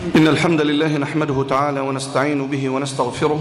إن الحمد لله نحمده تعالى ونستعين به ونستغفره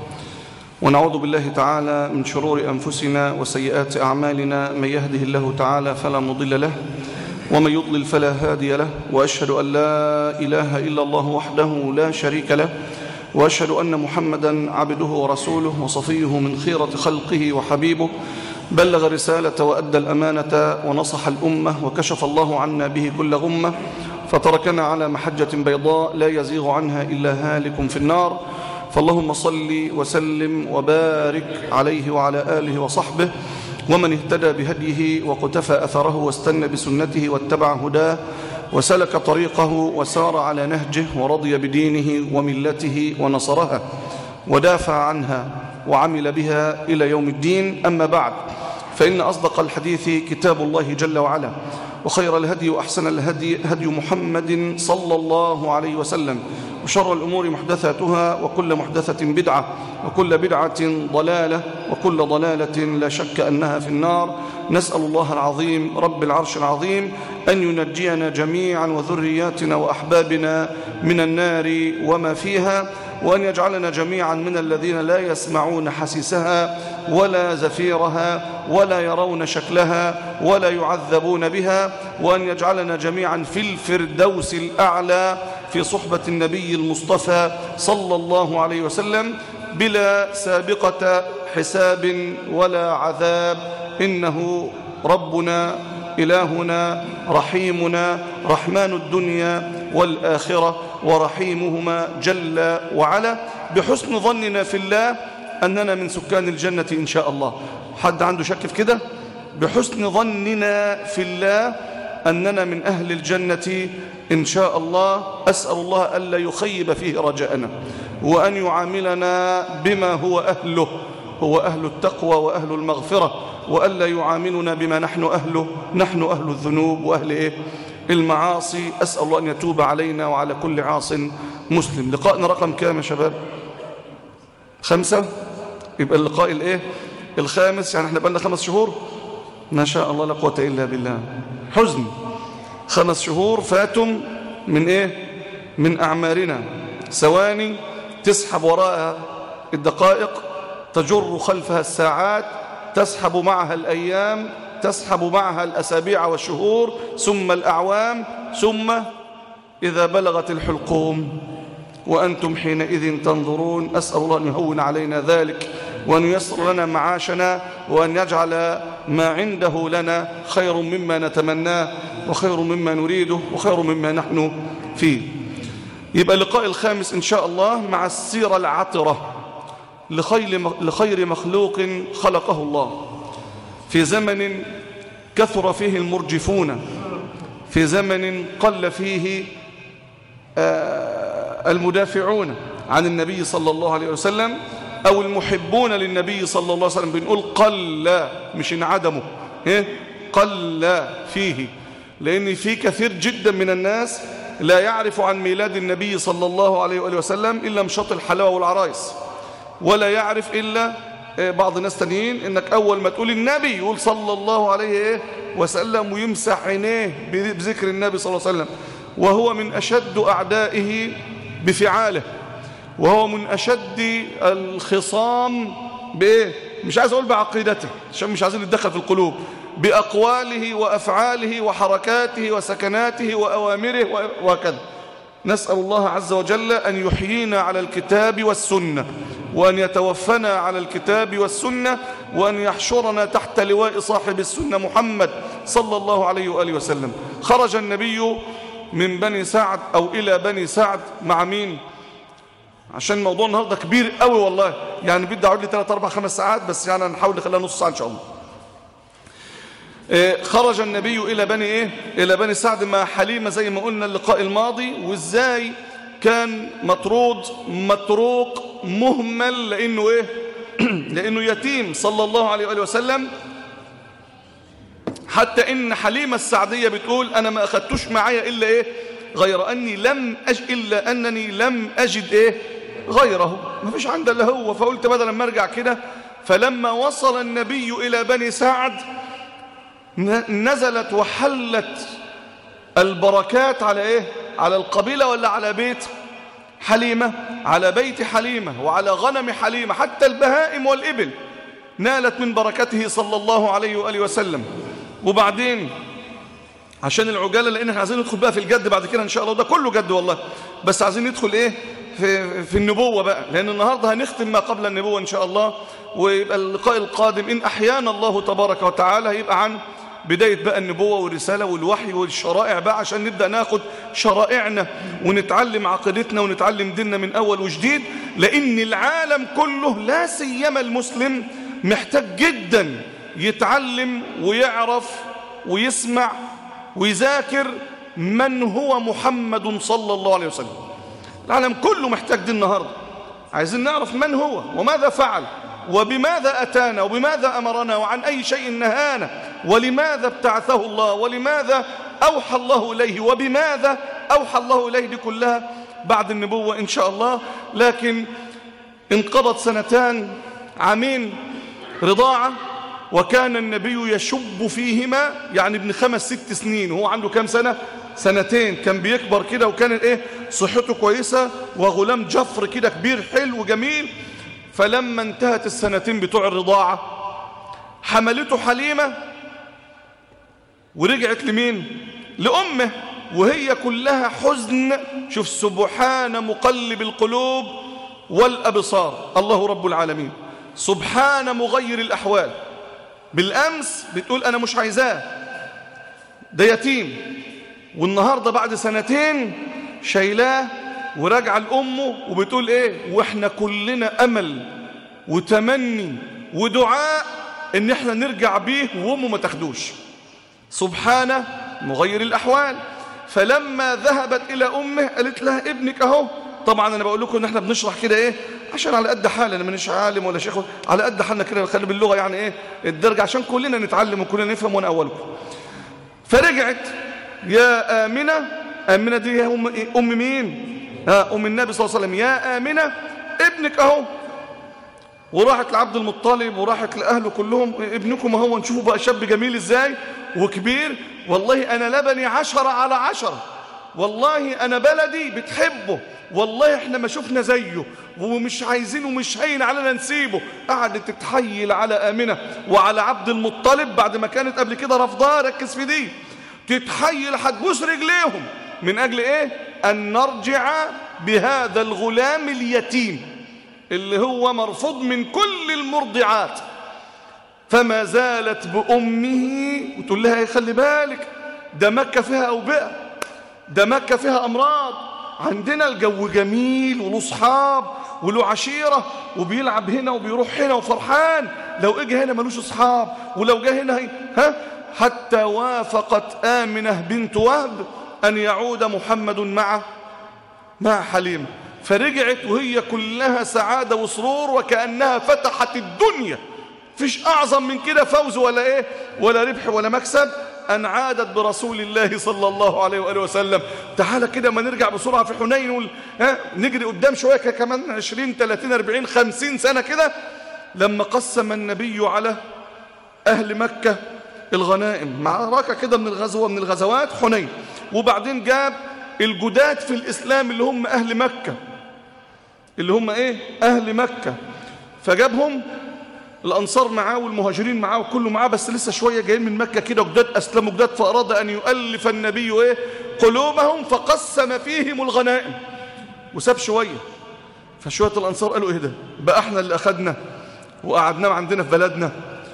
ونعوذ بالله تعالى من شرور أنفسنا وسيئات أعمالنا من يهده الله تعالى فلا مضل له ومن يضلل فلا هادي له وأشهد أن لا إله إلا الله وحده لا شريك له وأشهد أن محمدا عبده ورسوله وصفيه من خيرة خلقه وحبيبه بلغ الرسالة وأدى الأمانة ونصح الأمة وكشف الله عنا به كل غمة فتركنا على محجة بيضاء لا يزيغ عنها إلا هالك في النار فاللهم صل وسلم وبارك عليه وعلى آله وصحبه ومن اهتدى بهديه وقتفى أثره واستنى بسنته واتبع هداه وسلك طريقه وسار على نهجه ورضي بدينه وملته ونصرها ودافع عنها وعمل بها إلى يوم الدين أما بعد فإن أصدق الحديث كتاب الله جل وعلا وخير الهدي وأحسن الهدي هدي محمد صلى الله عليه وسلم وشر الأمور محدثاتها وكل محدثة بدعة وكل بدعة ضلالة وكل ضلالة لا شك أنها في النار نسأل الله العظيم رب العرش العظيم أن ينجينا جميعا وذرياتنا وأحبابنا من النار وما فيها وأن يجعلنا جميعا من الذين لا يسمعون حسيسها ولا زفيرها ولا يرون شكلها ولا يعذبون بها وأن يجعلنا جميعا في الفردوس الأعلى في صحبة النبي المصطفى صلى الله عليه وسلم بلا سابقة حساب ولا عذاب إنه ربنا إلهنا رحيمنا رحمن الدنيا والآخرة ورحيمهما جل وعلا بحسن ظننا في الله أننا من سكان الجنة إن شاء الله حد عنده شك في كده بحسن ظننا في الله أننا من أهل الجنة إن شاء الله أسأل الله ألا يخيب فيه رجاءنا وأن يعاملنا بما هو أهله هو أهل التقوى وأهل المغفرة وألا يعاملنا بما نحن أهله نحن أهل الذنوب وأهل إيه؟ المعاصي أسأل الله أن يتوب علينا وعلى كل عاص مسلم لقائنا رقم كام يا شباب خمسة يبقى اللقاء الإيه الخامس يعني احنا بقالنا خمس شهور ما شاء الله لا قوة إلا بالله حزن خمس شهور فاتم من إيه من أعمارنا ثواني تسحب وراءها الدقائق تجر خلفها الساعات تسحب معها الأيام تسحب معها الأسابيع والشهور ثم الأعوام ثم إذا بلغت الحلقوم وأنتم حينئذ تنظرون أسأل الله أن يهون علينا ذلك وأن يسر لنا معاشنا وأن يجعل ما عنده لنا خير مما نتمناه وخير مما نريده وخير مما نحن فيه يبقى اللقاء الخامس إن شاء الله مع السيرة العطرة لخير مخلوق خلقه الله في زمن كثر فيه المرجفون في زمن قل فيه المدافعون عن النبي صلى الله عليه وسلم أو المحبون للنبي صلى الله عليه وسلم بنقول قل مش انعدموا قل فيه لأن في كثير جدا من الناس لا يعرف عن ميلاد النبي صلى الله عليه وآله وسلم إلا مشاط الحلاوة والعرايس ولا يعرف إلا بعض الناس تانيين انك اول ما تقول النبي يقول صلى الله عليه وسلم ويمسح عينيه بذكر النبي صلى الله عليه وسلم وهو من اشد اعدائه بفعاله وهو من اشد الخصام بايه مش عايز اقول بعقيدته عشان مش عايزين نتدخل في القلوب باقواله وافعاله وحركاته وسكناته واوامره وهكذا نسأل الله عز وجل أن يحيينا على الكتاب والسنة وأن يتوفنا على الكتاب والسنة وأن يحشرنا تحت لواء صاحب السنة محمد صلى الله عليه وآله وسلم خرج النبي من بني سعد أو إلى بني سعد مع مين عشان الموضوع النهاردة كبير قوي والله يعني بدي أعود لي 3 4 5 ساعات بس يعني نحاول نخليها نص ساعة إن شاء الله خرج النبي إلى بني إيه؟ إلى بني سعد مع حليمة زي ما قلنا اللقاء الماضي وإزاي كان مطرود متروك مهمل لأنه إيه؟ لأنه يتيم صلى الله عليه وآله وسلم حتى إن حليمة السعدية بتقول أنا ما أخدتوش معايا إلا إيه؟ غير أني لم أج إلا أنني لم أجد إيه؟ غيره ما فيش عندي إلا هو فقلت بدل ما أرجع كده فلما وصل النبي إلى بني سعد نزلت وحلت البركات على ايه على القبيلة ولا على بيت حليمة على بيت حليمة وعلى غنم حليمة حتى البهائم والإبل نالت من بركته صلى الله عليه وآله وسلم وبعدين عشان العجالة لأن احنا عايزين ندخل بقى في الجد بعد كده إن شاء الله ده كله جد والله بس عايزين ندخل إيه في, في النبوة بقى لأن النهاردة هنختم ما قبل النبوة إن شاء الله ويبقى اللقاء القادم إن أحيانا الله تبارك وتعالى هيبقى عن بداية بقى النبوة والرسالة والوحي والشرائع بقى عشان نبدأ ناخد شرائعنا ونتعلم عقيدتنا ونتعلم ديننا من أول وجديد لأن العالم كله لا سيما المسلم محتاج جدا يتعلم ويعرف ويسمع ويذاكر من هو محمد صلى الله عليه وسلم العالم كله محتاج دي النهاردة عايزين نعرف من هو وماذا فعل وبماذا أتانا وبماذا أمرنا وعن أي شيء نهانا ولماذا ابتعثه الله ولماذا أوحى الله إليه وبماذا أوحى الله إليه دي كلها بعد النبوة إن شاء الله لكن انقضت سنتان عامين رضاعة وكان النبي يشب فيهما يعني ابن خمس ست سنين وهو عنده كام سنة سنتين كان بيكبر كده وكان ايه صحته كويسة وغلام جفر كده كبير حلو جميل فلما انتهت السنتين بتوع الرضاعة حملته حليمة ورجعت لمين لأمه وهي كلها حزن شوف سبحان مقلب القلوب والأبصار الله رب العالمين سبحان مغير الأحوال بالأمس بتقول أنا مش عايزاه ده يتيم والنهاردة بعد سنتين شايلاه وراجعة لأمه وبتقول إيه وإحنا كلنا أمل وتمني ودعاء إن إحنا نرجع بيه وأمه ما تاخدوش سبحانه مغير الأحوال فلما ذهبت إلى أمه قالت لها ابنك أهو طبعا أنا بقول لكم إن إحنا بنشرح كده إيه عشان على قد حالنا مانيش عالم ولا شيخ على قد حالنا كده نخلي باللغة يعني إيه الدرجة عشان كلنا نتعلم وكلنا نفهم وأنا أولكم فرجعت يا آمنة آمنة دي هي أم, إيه؟ أم مين ها أم النبي صلى الله عليه وسلم يا آمنة ابنك أهو وراحت لعبد المطلب وراحت لأهله كلهم ابنكم اهو نشوفه بقى شاب جميل ازاي وكبير والله أنا لبني عشرة على عشرة والله أنا بلدي بتحبه والله احنا ما شفنا زيه ومش عايزين ومش هين علينا نسيبه قعدت تتحيل على آمنة وعلى عبد المطلب بعد ما كانت قبل كده رفضها ركز في دي تتحيل هتبوس رجليهم من أجل إيه أن نرجع بهذا الغلام اليتيم اللي هو مرفوض من كل المرضعات فما زالت بأمه وتقول لها خلي بالك ده مكة فيها أوبئة ده مكة فيها أمراض عندنا الجو جميل وله صحاب وله عشيرة وبيلعب هنا وبيروح هنا وفرحان لو اجى هنا ملوش اصحاب ولو جه هنا هي ها حتى وافقت آمنة بنت وهب أن يعود محمد مع مع حليمة فرجعت وهي كلها سعادة وسرور وكأنها فتحت الدنيا فيش أعظم من كده فوز ولا إيه ولا ربح ولا مكسب أن عادت برسول الله صلى الله عليه وآله وسلم تعالى كده ما نرجع بسرعة في حنين ول... ها نجري قدام شوية كمان 20 30 40 50 سنة كده لما قسم النبي على أهل مكة الغنائم معركة كده من الغزوة من الغزوات حنين وبعدين جاب الجداد في الإسلام اللي هم أهل مكة اللي هم إيه أهل مكة فجابهم الأنصار معاه والمهاجرين معاه وكله معاه بس لسه شوية جايين من مكة كده جداد أسلموا جداد فأراد أن يؤلف النبي إيه قلوبهم فقسم فيهم الغنائم وساب شوية فشوية الأنصار قالوا إيه ده بقى إحنا اللي أخدنا وقعدناه عندنا في بلدنا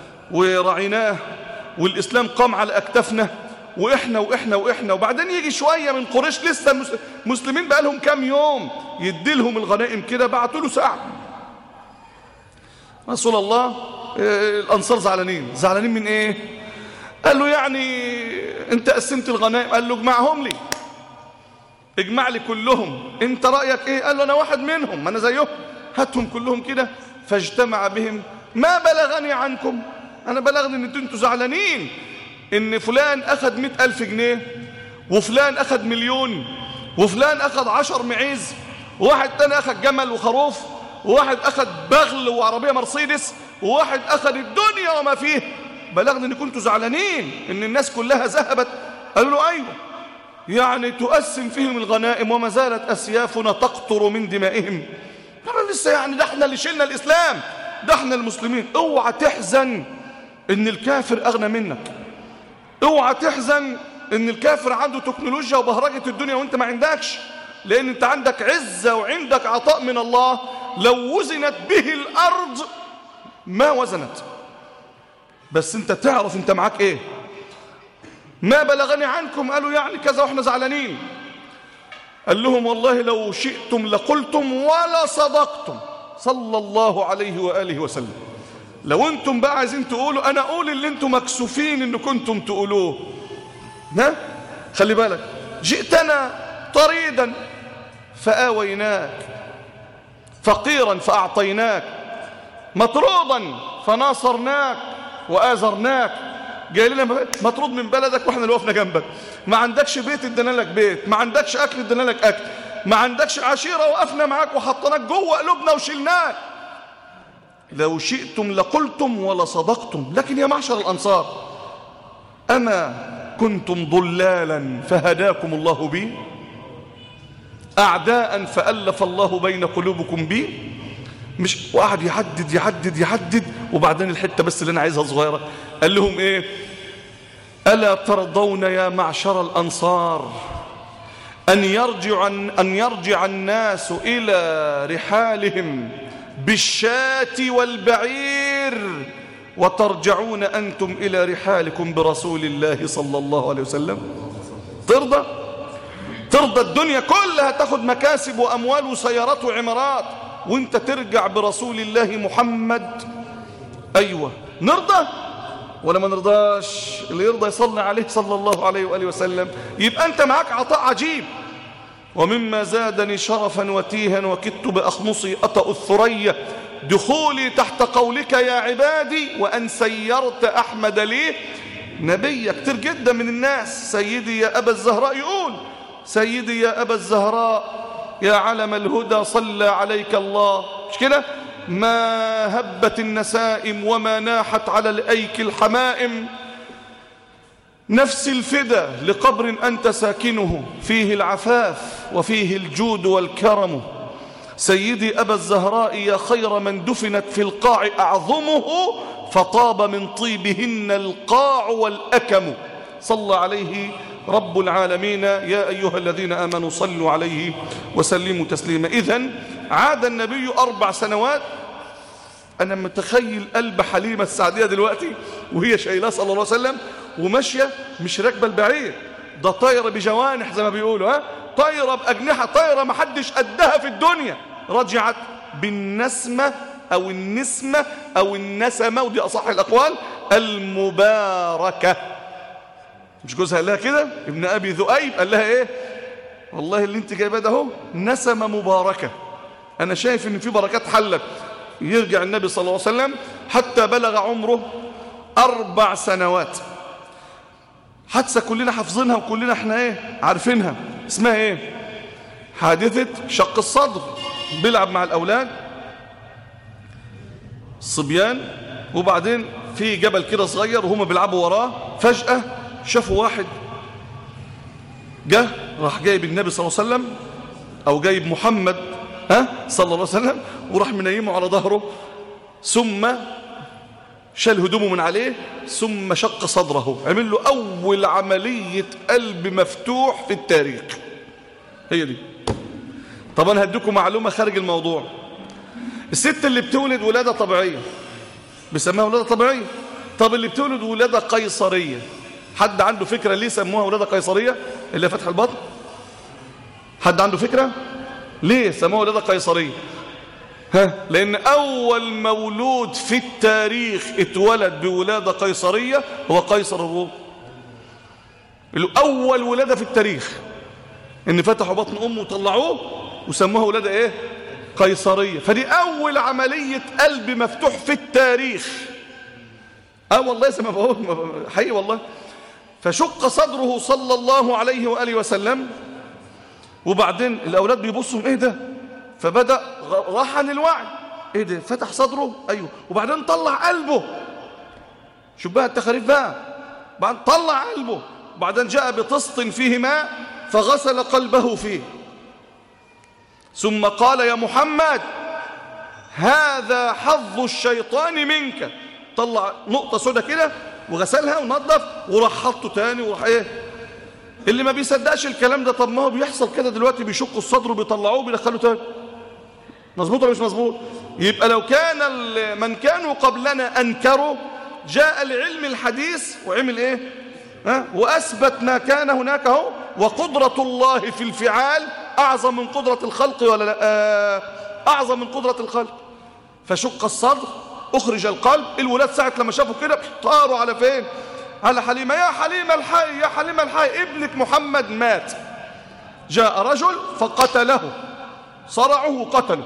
ورعيناه والإسلام قام على أكتافنا وإحنا وإحنا وإحنا وبعدين يجي شوية من قريش لسه مسلمين بقى لهم كام يوم يدي لهم الغنائم كده بعتوا له ساعة رسول الله الأنصار زعلانين زعلانين من إيه قال له يعني أنت قسمت الغنائم قال له اجمعهم لي اجمع لي كلهم أنت رأيك إيه قال له أنا واحد منهم ما أنا زيهم هاتهم كلهم كده فاجتمع بهم ما بلغني عنكم أنا بلغني أن أنتوا زعلانين إن فلان أخذ مئة ألف جنيه وفلان أخذ مليون وفلان أخذ عشر معيز وواحد تاني أخذ جمل وخروف وواحد أخذ بغل وعربية مرسيدس وواحد أخذ الدنيا وما فيه بلغني ان كنتوا زعلانين ان الناس كلها ذهبت قالوا له ايوه يعني تؤسم فيهم الغنائم وما زالت أسيافنا تقطر من دمائهم احنا لسه يعني ده احنا اللي شلنا الإسلام ده احنا المسلمين اوعى تحزن ان الكافر أغنى منك اوعى تحزن ان الكافر عنده تكنولوجيا وبهرجة الدنيا وانت ما عندكش لان انت عندك عزة وعندك عطاء من الله لو وزنت به الارض ما وزنت بس انت تعرف انت معاك ايه ما بلغني عنكم قالوا يعني كذا واحنا زعلانين قال لهم والله لو شئتم لقلتم ولا صدقتم صلى الله عليه وآله وسلم لو انتم بقى عايزين تقولوا انا اقول اللي انتم مكسوفين ان كنتم تقولوه ها خلي بالك جئتنا طريدا فآويناك فقيرا فأعطيناك مطرودا فناصرناك وآزرناك جاي لنا مطرود من بلدك واحنا اللي وقفنا جنبك ما عندكش بيت ادينا لك بيت ما عندكش اكل ادينا لك اكل ما عندكش عشيره وقفنا معاك وحطيناك جوه قلوبنا وشلناك لو شئتم لقلتم ولا صدقتم لكن يا معشر الانصار اما كنتم ضلالا فهداكم الله بي اعداء فالف الله بين قلوبكم بي مش وقعد يحدد يحدد يحدد وبعدين الحته بس اللي انا عايزها صغيره قال لهم ايه الا ترضون يا معشر الانصار ان يرجع ان يرجع الناس الى رحالهم بالشاة والبعير وترجعون انتم الى رحالكم برسول الله صلى الله عليه وسلم ترضى ترضى الدنيا كلها تاخد مكاسب واموال وسيارات وعمارات وانت ترجع برسول الله محمد ايوه نرضى ولا ما نرضاش اللي يرضى يصلي عليه صلى الله عليه وآله وسلم يبقى أنت معك عطاء عجيب ومما زادني شرفا وتيها وكدت بأخمصي أطأ الثريا دخولي تحت قولك يا عبادي وأن سيرت أحمد لي نبي كتير جدا من الناس سيدي يا أبا الزهراء يقول سيدي يا أبا الزهراء يا علم الهدى صلى عليك الله مش كده ما هبت النسائم وما ناحت على الأيك الحمائم نفس الفدا لقبر أنت ساكنه فيه العفاف وفيه الجود والكرم سيدي أبا الزهراء يا خير من دفنت في القاع أعظمه فطاب من طيبهن القاع والأكم صلى عليه رب العالمين يا أيها الذين آمنوا صلوا عليه وسلموا تسليما إذن عاد النبي أربع سنوات أنا متخيل قلب حليمة السعدية دلوقتي وهي شايلاه صلى الله عليه وسلم وماشية مش راكبة البعير ده طايرة بجوانح زي ما بيقولوا ها طايرة بأجنحة طايرة ما حدش قدها في الدنيا رجعت بالنسمة أو النسمة أو النسمة ودي أصح الأقوال المباركة مش جوزها قال لها كده ابن أبي ذؤيب قال لها إيه والله اللي انت جايباه ده اهو نسمة مباركة أنا شايف إن في بركات حلت يرجع النبي صلى الله عليه وسلم حتى بلغ عمره أربع سنوات حادثة كلنا حافظينها وكلنا احنا ايه عارفينها اسمها ايه حادثة شق الصدر بيلعب مع الأولاد الصبيان وبعدين في جبل كده صغير وهم بيلعبوا وراه فجأة شافوا واحد جه راح جايب النبي صلى الله عليه وسلم أو جايب محمد ها صلى الله عليه وسلم وراح منيمه على ظهره ثم شال هدومه من عليه ثم شق صدره عمل له أول عملية قلب مفتوح في التاريخ هي دي طب أنا هديكم معلومة خارج الموضوع الست اللي بتولد ولادة طبيعية بيسموها ولادة طبيعية طب اللي بتولد ولادة قيصرية حد عنده فكرة ليه سموها ولادة قيصرية اللي فتح البطن حد عنده فكرة ليه سموها ولادة قيصرية ها لأن أول مولود في التاريخ اتولد بولادة قيصرية هو قيصر الروم أول ولادة في التاريخ إن فتحوا بطن أمه وطلعوه وسموها ولادة إيه قيصرية فدي أول عملية قلب مفتوح في التاريخ اه والله زي ما بقول حقيقي والله فشق صدره صلى الله عليه وآله وسلم وبعدين الأولاد بيبصوا ايه ده فبدأ راح عن الوعي ايه ده فتح صدره ايوه وبعدين طلع قلبه شوف بقى التخاريف بقى بعد طلع قلبه وبعدين جاء بطست فيه ماء فغسل قلبه فيه ثم قال يا محمد هذا حظ الشيطان منك طلع نقطة سودة كده وغسلها ونظف وراح حطه تاني وراح ايه اللي ما بيصدقش الكلام ده طب ما هو بيحصل كده دلوقتي بيشقوا الصدر وبيطلعوه وبيدخلوا تاني مظبوط ولا مش مظبوط يبقى لو كان من كانوا قبلنا انكروا جاء العلم الحديث وعمل ايه ها واثبت ما كان هناك اهو وقدرة الله في الفعال اعظم من قدرة الخلق ولا لا آه اعظم من قدرة الخلق فشق الصدر اخرج القلب الولاد ساعة لما شافوا كده طاروا على فين على حليمة يا حليمة الحي يا حليمة الحي ابنك محمد مات جاء رجل فقتله صرعه قتله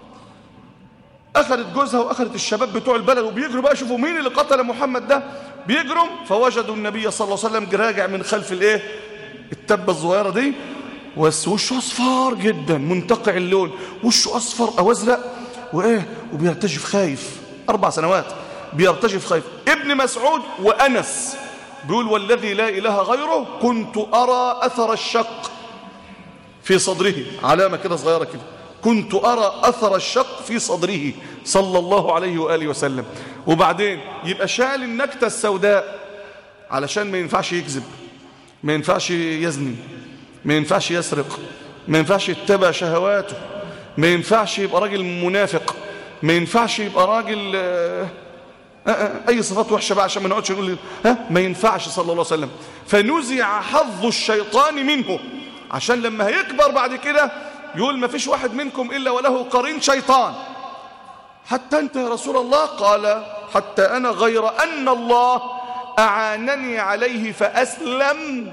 أخذت جوزها وأخذت الشباب بتوع البلد وبيجروا بقى شوفوا مين اللي قتل محمد ده بيجروا فوجدوا النبي صلى الله عليه وسلم راجع من خلف الايه التبة الصغيرة دي بس وشه أصفر جدا منتقع اللون وشه أصفر أو أزرق وإيه وبيرتجف خايف أربع سنوات بيرتجف خايف ابن مسعود وأنس بيقول والذي لا إله غيره كنت أرى أثر الشق في صدره علامة كده صغيرة كده كنت أرى أثر الشق في صدره صلى الله عليه وآله وسلم وبعدين يبقى شال النكتة السوداء علشان ما ينفعش يكذب ما ينفعش يزني ما ينفعش يسرق ما ينفعش يتبع شهواته ما ينفعش يبقى راجل منافق ما ينفعش يبقى راجل آه أي صفات وحشة بقى عشان ما نقعدش نقول ها ما ينفعش صلى الله عليه وسلم فنزع حظ الشيطان منه عشان لما هيكبر بعد كده يقول ما فيش واحد منكم إلا وله قرين شيطان حتى أنت يا رسول الله قال حتى أنا غير أن الله أعانني عليه فأسلم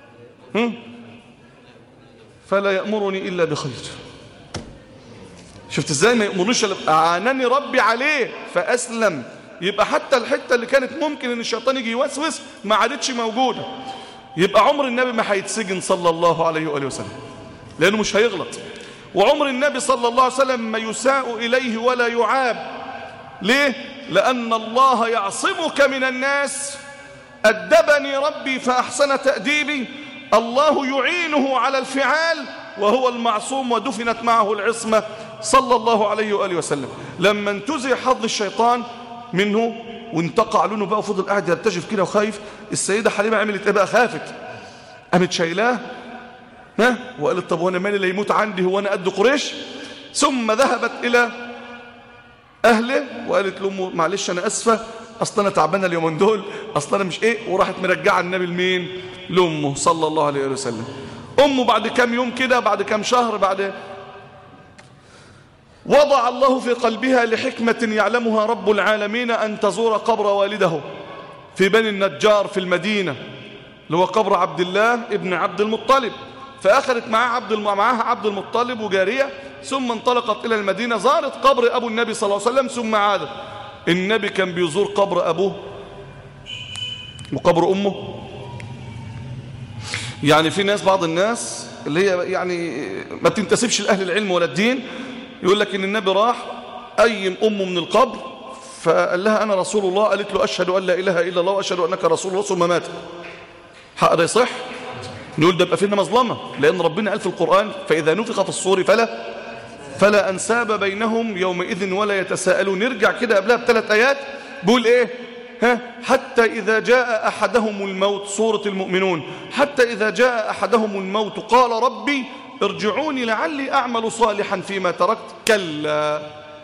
فلا يأمرني إلا بخير شفت ازاي ما يأمرنيش أعانني ربي عليه فأسلم يبقى حتى الحتة اللي كانت ممكن ان الشيطان يجي يوسوس ما عادتش موجودة يبقى عمر النبي ما هيتسجن صلى الله عليه وآله وسلم لأنه مش هيغلط وعمر النبي صلى الله عليه وسلم ما يساء إليه ولا يعاب ليه؟ لأن الله يعصمك من الناس أدبني ربي فأحسن تأديبي الله يعينه على الفعال وهو المعصوم ودفنت معه العصمة صلى الله عليه وآله وسلم لما انتزع حظ الشيطان منه وانتقع لونه بقى وفضل قاعد يرتجف كده وخايف السيدة حليمة عملت ايه بقى خافت قامت شايلاه ها وقالت طب وانا مالي لا يموت عندي هو انا قد قريش ثم ذهبت الى اهله وقالت لامه معلش انا اسفه اصل انا تعبانه اليومين دول اصل انا مش ايه وراحت مرجعه النبي لمين لامه صلى الله عليه وسلم امه بعد كام يوم كده بعد كام شهر بعد وضع الله في قلبها لحكمة يعلمها رب العالمين أن تزور قبر والده في بني النجار في المدينة اللي هو قبر عبد الله ابن عبد المطلب فأخذت معها عبد معها عبد المطلب وجارية ثم انطلقت إلى المدينة زارت قبر أبو النبي صلى الله عليه وسلم ثم عادت النبي كان بيزور قبر أبوه وقبر أمه يعني في ناس بعض الناس اللي هي يعني ما تنتسبش لأهل العلم ولا الدين يقول لك ان النبي راح أيم أمه من القبر فقال لها أنا رسول الله قالت له أشهد أن لا إله إلا الله وأشهد أنك رسول الله ثم مات حق ده يصح نقول ده يبقى فينا مظلمة لأن ربنا قال في القرآن فإذا نفخ في الصور فلا فلا أنساب بينهم يومئذ ولا يتساءلون نرجع كده قبلها بثلاث آيات بيقول إيه ها حتى إذا جاء أحدهم الموت سورة المؤمنون حتى إذا جاء أحدهم الموت قال ربي ارجعوني لعلي أعمل صالحا فيما تركت كلا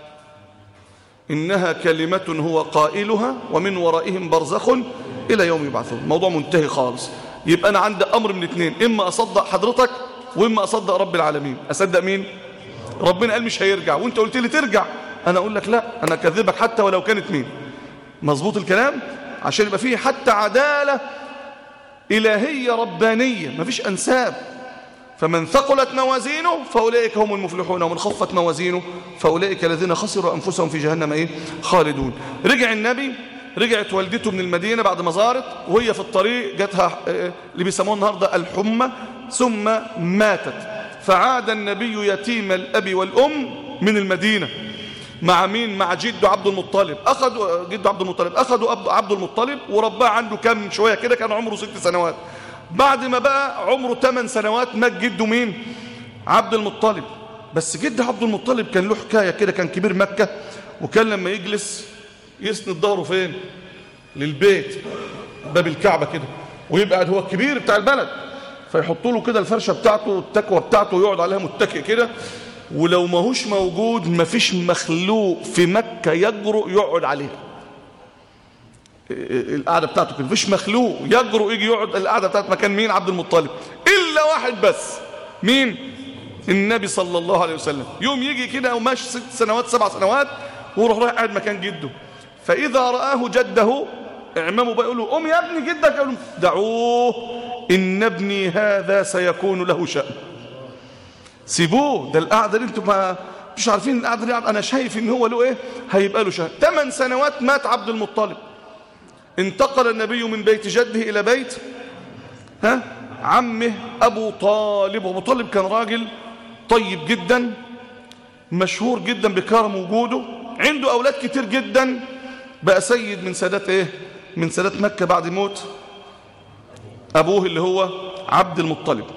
إنها كلمة هو قائلها ومن ورائهم برزخ إلى يوم يبعثون موضوع منتهي خالص يبقى أنا عندي أمر من اثنين إما أصدق حضرتك وإما أصدق رب العالمين أصدق مين ربنا قال مش هيرجع وانت قلت لي ترجع أنا أقول لك لا أنا كذبك حتى ولو كانت مين مظبوط الكلام عشان يبقى فيه حتى عدالة إلهية ربانية مفيش أنساب فمن ثقلت موازينه فأولئك هم المفلحون ومن خفت موازينه فأولئك الذين خسروا أنفسهم في جهنم إيه؟ خالدون رجع النبي رجعت والدته من المدينة بعد ما زارت وهي في الطريق جاتها اللي بيسموه النهاردة الحمى ثم ماتت فعاد النبي يتيم الأب والأم من المدينة مع مين مع جده عبد المطلب أخذوا جده عبد المطلب أخذوا عبد المطلب ورباه عنده كم شوية كده كان عمره ست سنوات بعد ما بقى عمره 8 سنوات مات جده مين عبد المطلب بس جد عبد المطلب كان له حكاية كده كان كبير مكة وكان لما يجلس يسند ظهره فين للبيت باب الكعبة كده ويبقى هو الكبير بتاع البلد فيحطوا له كده الفرشة بتاعته التكوى بتاعته ويقعد عليها متكئ كده ولو ما هوش موجود ما فيش مخلوق في مكة يجرؤ يقعد عليها القعدة بتاعته كده فيش مخلوق يجرؤ يجي يقعد القعدة بتاعت مكان مين عبد المطلب إلا واحد بس مين النبي صلى الله عليه وسلم يوم يجي كده وماشي ست سنوات سبع سنوات ويروح رايح قاعد مكان جده فإذا رآه جده اعمامه بقى يقول له قوم يا ابني جدك يقول له دعوه إن ابني هذا سيكون له شأن سيبوه ده القعدة اللي انتم ما مش عارفين القعدة دي أنا شايف إن هو له إيه هيبقى له شأن ثمان سنوات مات عبد المطلب انتقل النبي من بيت جده إلى بيت ها عمه أبو طالب أبو طالب كان راجل طيب جدا مشهور جدا بكرم وجوده عنده أولاد كتير جدا بقى سيد من سادات إيه من سادات مكة بعد موت أبوه اللي هو عبد المطلب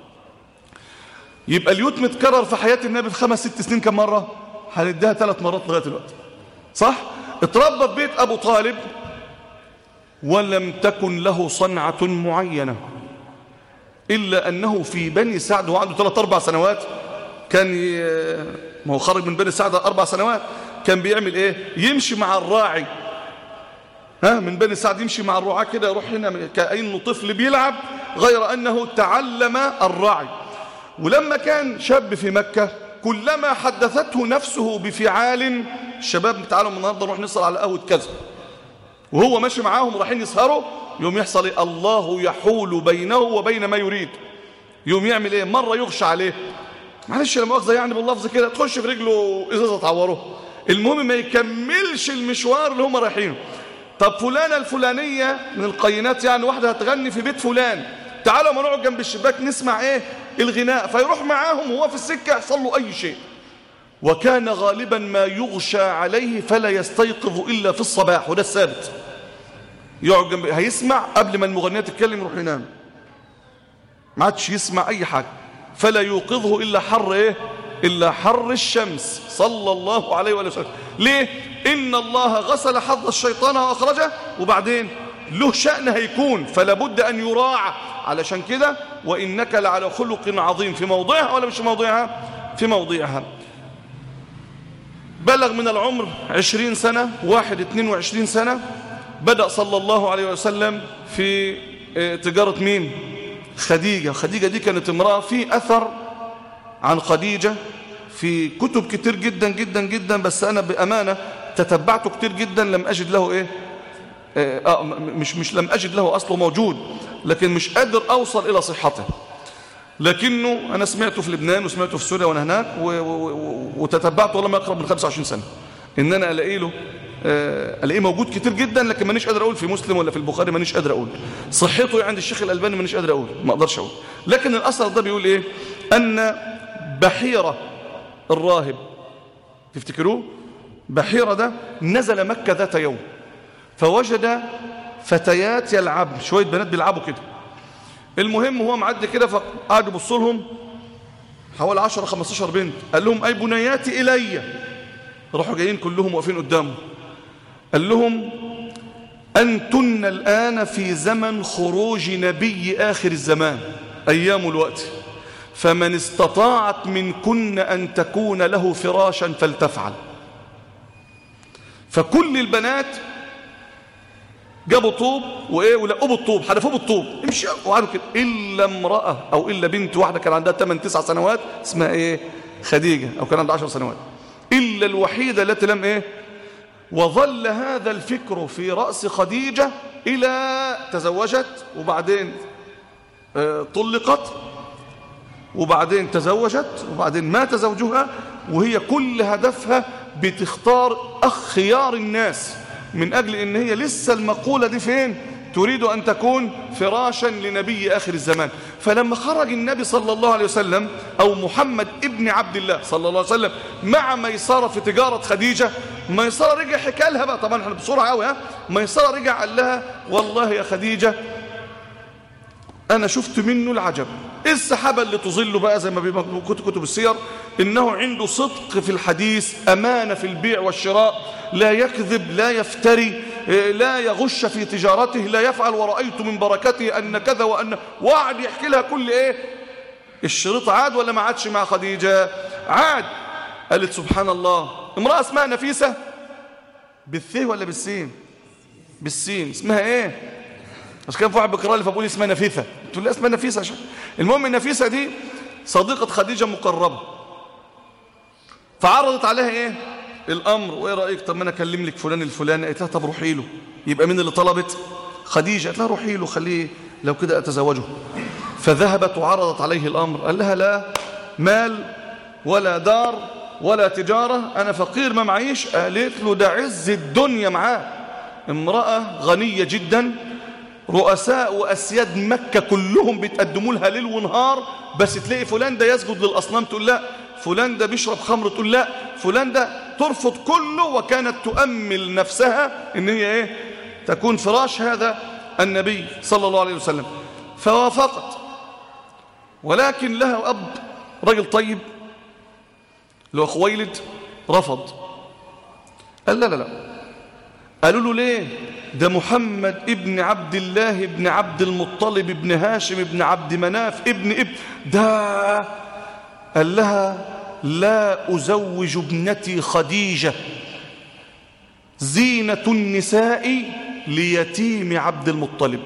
يبقى اليتم اتكرر في حياة النبي في خمس ست سنين كم مرة هنديها ثلاث مرات لغاية الوقت صح اتربى في بيت أبو طالب ولم تكن له صنعة معينة إلا أنه في بني سعد وهو عنده ثلاث أربع سنوات كان ي... ما هو خرج من بني سعد أربع سنوات كان بيعمل إيه يمشي مع الراعي ها من بني سعد يمشي مع الرعاة كده يروح هنا كأنه طفل بيلعب غير أنه تعلم الراعي ولما كان شاب في مكة كلما حدثته نفسه بفعال الشباب تعالوا النهارده نروح نسهر على قهوة كذا وهو ماشي معاهم رايحين يسهروا يوم يحصل إيه؟ الله يحول بينه وبين ما يريد يوم يعمل ايه مرة يغشى عليه معلش لا مؤاخذة يعني باللفظ كده تخش في رجله ازازة تعوره المهم ما يكملش المشوار اللي هم رايحينه طب فلانة الفلانية من القينات يعني واحدة هتغني في بيت فلان تعالوا ما نقعد جنب الشباك نسمع ايه الغناء فيروح معاهم وهو في السكة يحصل له اي شيء وكان غالبا ما يغشى عليه فلا يستيقظ إلا في الصباح وده الثابت يقعد جنب هيسمع قبل ما المغنية تتكلم يروح ينام ما عادش يسمع أي حاجة فلا يوقظه إلا حر إيه إلا حر الشمس صلى الله عليه وآله وسلم ليه إن الله غسل حظ الشيطان وأخرجه وبعدين له شأن هيكون فلا بد أن يراعى علشان كده وإنك لعلى خلق عظيم في موضعها ولا مش في موضعها في موضعها بلغ من العمر عشرين سنة واحد اتنين وعشرين سنة بدأ صلى الله عليه وسلم في تجارة مين خديجة خديجة دي كانت امرأة في أثر عن خديجة في كتب كتير جدا جدا جدا بس أنا بأمانة تتبعته كتير جدا لم أجد له إيه آه مش, مش لم أجد له أصله موجود لكن مش قادر أوصل إلى صحته لكنه أنا سمعته في لبنان وسمعته في سوريا وأنا هناك وتتبعته والله ما يقرب من 25 سنة إن أنا ألاقي له ألاقيه موجود كتير جدا لكن مانيش قادر أقول في مسلم ولا في البخاري مانيش قادر أقول صحته عند الشيخ الألباني مانيش قادر أقول ما أقدرش أقول لكن الأثر ده بيقول إيه أن بحيرة الراهب تفتكروه بحيرة ده نزل مكة ذات يوم فوجد فتيات يلعبن شوية بنات بيلعبوا كده المهم هو معدي كده فقعد يبص لهم حوالي 10 15 بنت قال لهم اي بنياتي الي راحوا جايين كلهم واقفين قدامه قال لهم انتن الان في زمن خروج نبي اخر الزمان ايام الوقت فمن استطاعت منكن ان تكون له فراشا فلتفعل فكل البنات جابوا طوب وايه ولقوا بالطوب حدفوه بالطوب امشي وقعدوا كده الا امراه او الا بنت واحده كان عندها 8 9 سنوات اسمها ايه خديجه او كان عندها 10 سنوات الا الوحيده التي لم ايه وظل هذا الفكر في راس خديجه الى تزوجت وبعدين آه طلقت وبعدين تزوجت وبعدين مات زوجها وهي كل هدفها بتختار اخ خيار الناس من أجل إن هي لسه المقولة دي فين تريد أن تكون فراشا لنبي آخر الزمان فلما خرج النبي صلى الله عليه وسلم أو محمد ابن عبد الله صلى الله عليه وسلم مع ميسرة في تجارة خديجة ميسرة رجع حكى لها بقى طبعا احنا بسرعة قوي ها ميسرة رجع قال لها والله يا خديجة أنا شفت منه العجب إيه السحابة اللي تظل بقى زي ما بيبقى كتب السير إنه عنده صدق في الحديث أمانة في البيع والشراء لا يكذب لا يفتري لا يغش في تجارته لا يفعل ورأيت من بركته أن كذا وأن وعد يحكي لها كل إيه الشريط عاد ولا ما عادش مع خديجة عاد قالت سبحان الله امرأة اسمها نفيسة بالثيه ولا بالسين بالسين اسمها ايه مش كان في واحد بيقرا لي فبقول اسمها نفيسة تقول لي اسمها نفيسة عشان المهم النفيسة دي صديقة خديجة مقربة فعرضت عليها ايه الامر وايه رايك طب ما انا اكلم لك فلان الفلاني قالت لها طب روحي له يبقى مين اللي طلبت خديجه قالت لها روحي له خليه لو كده اتزوجه فذهبت وعرضت عليه الامر قال لها لا مال ولا دار ولا تجاره انا فقير ما معيش قالت له ده عز الدنيا معاه امراه غنيه جدا رؤساء واسياد مكه كلهم بيتقدموا لها ليل ونهار بس تلاقي فلان ده يسجد للاصنام تقول لا فلان ده بيشرب خمر تقول لا فلان ده ترفض كله وكانت تؤمل نفسها ان هي ايه تكون فراش هذا النبي صلى الله عليه وسلم فوافقت ولكن لها اب رجل طيب اللي هو خويلد رفض قال لا لا لا قالوا له ليه ده محمد ابن عبد الله ابن عبد المطلب ابن هاشم ابن عبد مناف ابن ابن ده قال لها لا أزوج ابنتي خديجة زينة النساء ليتيم عبد المطلب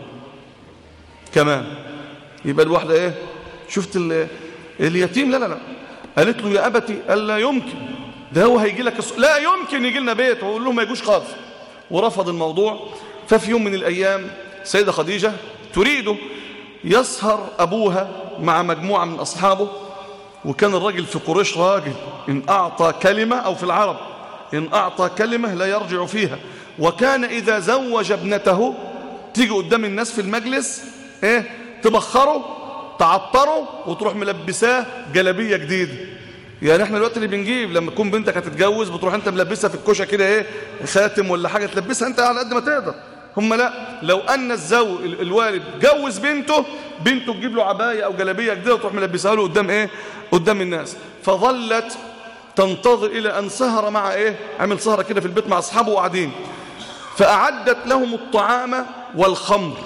كمان يبقى الواحدة ايه شفت اليتيم لا لا لا قالت له يا أبتي قال لا يمكن ده هو هيجي لك الص... لا يمكن يجي لنا بيت ويقول لهم ما يجوش خالص ورفض الموضوع ففي يوم من الأيام سيدة خديجة تريد يسهر أبوها مع مجموعة من أصحابه وكان الراجل في قريش راجل إن أعطى كلمة أو في العرب إن أعطى كلمة لا يرجع فيها وكان إذا زوج ابنته تيجي قدام الناس في المجلس إيه تبخره تعطره وتروح ملبساه جلبية جديدة يعني احنا الوقت اللي بنجيب لما تكون بنتك هتتجوز بتروح انت ملبسها في الكوشه كده ايه خاتم ولا حاجه تلبسها انت على قد ما تقدر هم لا لو ان الزوج الوالد جوز بنته بنته تجيب له عبايه او جلابيه جديده وتروح ملبسها له قدام ايه قدام الناس فظلت تنتظر الى ان سهر مع ايه عمل سهره كده في البيت مع اصحابه وقاعدين فاعدت لهم الطعام والخمر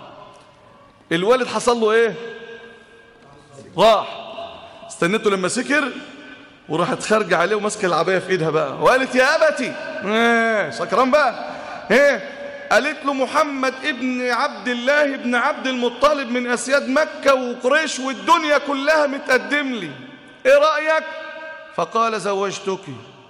الوالد حصل له ايه راح استنته لما سكر وراحت خارجه عليه وماسكه العبايه في ايدها بقى وقالت يا ابتي ايه سكران بقى ايه قالت له محمد ابن عبد الله ابن عبد المطلب من اسياد مكه وقريش والدنيا كلها متقدم لي ايه رايك فقال زوجتك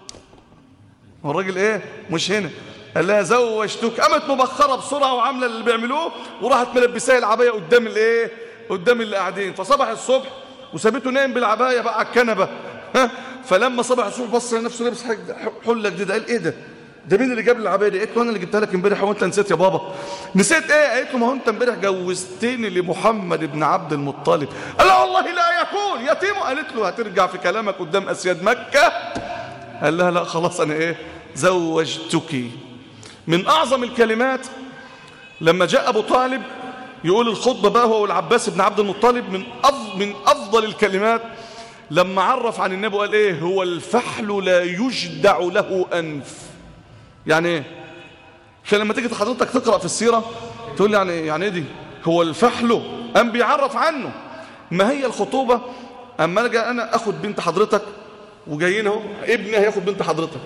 والراجل ايه مش هنا قال لها زوجتك قامت مبخره بسرعه وعامله اللي بيعملوه وراحت ملبساه العبايه قدام الايه قدام اللي قاعدين فصبح الصبح وسابته نايم بالعبايه بقى على الكنبه ها فلما صبح الصبح بص لنفسه لابس حله جديده قال ايه ده ده مين اللي جاب لي العبايه دي قلت له انا اللي جبتها لك امبارح وانت نسيت يا بابا نسيت ايه قالت له ما هو انت امبارح جوزتني لمحمد بن عبد المطلب قال لا والله لا يكون يتيم قالت له هترجع في كلامك قدام اسياد مكه قال لها لا خلاص انا ايه زوجتك من اعظم الكلمات لما جاء ابو طالب يقول الخطبه بقى هو العباس بن عبد المطلب من أفضل من افضل الكلمات لما عرف عن النبي قال ايه هو الفحل لا يجدع له انف يعني ايه عشان لما تيجي حضرتك تقرا في السيره تقول يعني يعني ايه دي هو الفحل ام بيعرف عنه ما هي الخطوبه اما اجي انا اخد بنت حضرتك وجايين اهو ابني هياخد بنت حضرتك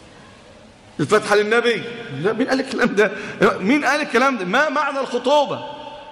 الفتحه للنبي لا مين قال الكلام ده مين قال الكلام ده ما معنى الخطوبه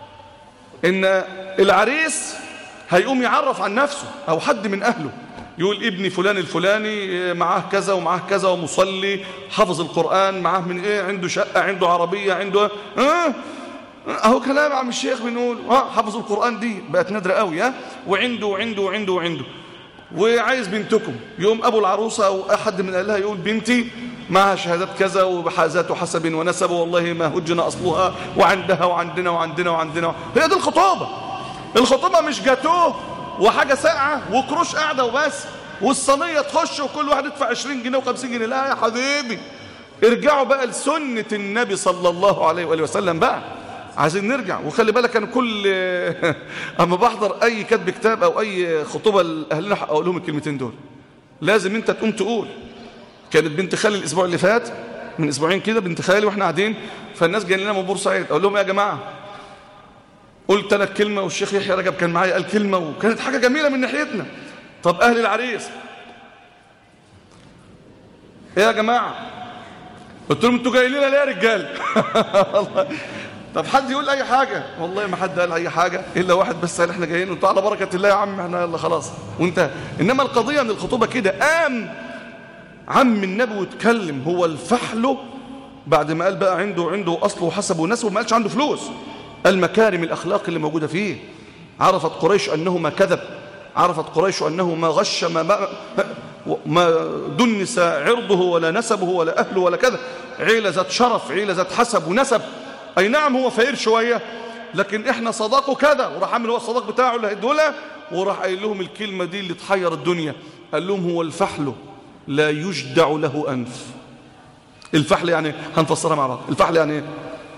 ان العريس هيقوم يعرف عن نفسه او حد من اهله يقول ابني فلان الفلاني معاه كذا ومعاه كذا ومصلي حافظ القرآن معاه من ايه عنده شقة عنده عربية عنده اه اهو كلام عم الشيخ بنقول اه حافظ القرآن دي بقت نادرة قوي ها وعنده وعنده وعنده وعنده وعايز بنتكم يوم ابو العروسة او احد من اهلها يقول بنتي معها شهادات كذا وبحازات حسب ونسب والله ما هجنا اصلها وعندها وعندنا وعندنا وعندنا هي دي الخطوبة الخطوبة مش جاتوه وحاجة ساقعة وكروش قاعدة وبس والصينية تخش وكل واحد يدفع 20 جنيه و50 جنيه لا يا حبيبي ارجعوا بقى لسنة النبي صلى الله عليه وآله وسلم بقى عايزين نرجع وخلي بالك انا كل اما بحضر اي كتب كتاب او اي خطوبه لاهلنا اقول لهم الكلمتين دول لازم انت تقوم تقول كانت بنت خالي الاسبوع اللي فات من اسبوعين كده بنت خالي واحنا قاعدين فالناس جايين لنا من بورسعيد اقول لهم يا جماعه قلت انا الكلمه والشيخ يحيى رجب كان معايا قال كلمه وكانت حاجه جميله من ناحيتنا طب اهل العريس ايه يا جماعه قلت لهم انتوا جايين لنا ليه يا رجال طب حد يقول اي حاجه والله ما حد قال اي حاجه الا واحد بس قال احنا جايين وانتوا على بركه الله يا عم احنا يلا خلاص وانت انما القضيه ان الخطوبه كده قام عم النبي واتكلم هو الفحل بعد ما قال بقى عنده عنده اصله وحسبه ونسبه ما قالش عنده فلوس المكارم الاخلاق اللي موجوده فيه عرفت قريش انه ما كذب عرفت قريش انه ما غش ما, ما, ما دنس عرضه ولا نسبه ولا اهله ولا كذا عيله ذات شرف عيله ذات حسب ونسب اي نعم هو فقير شويه لكن احنا صداقه كذا وراح عامل هو الصداق بتاعه اللي هيدولها وراح قايل لهم الكلمه دي اللي تحير الدنيا قال لهم هو الفحل لا يجدع له انف الفحل يعني هنفسرها مع بعض الفحل يعني ايه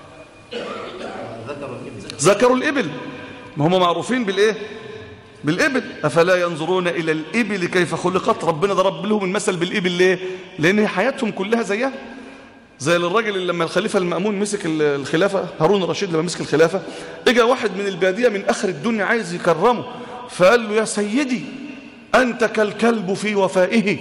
ذكروا الإبل ما هم معروفين بالإيه بالإبل أفلا ينظرون إلى الإبل كيف خلقت ربنا ضرب لهم المثل بالإبل ليه لأن هي حياتهم كلها زيها زي الراجل اللي لما الخليفة المأمون مسك الخلافة هارون الرشيد لما مسك الخلافة اجى واحد من البادية من آخر الدنيا عايز يكرمه فقال له يا سيدي أنت كالكلب في وفائه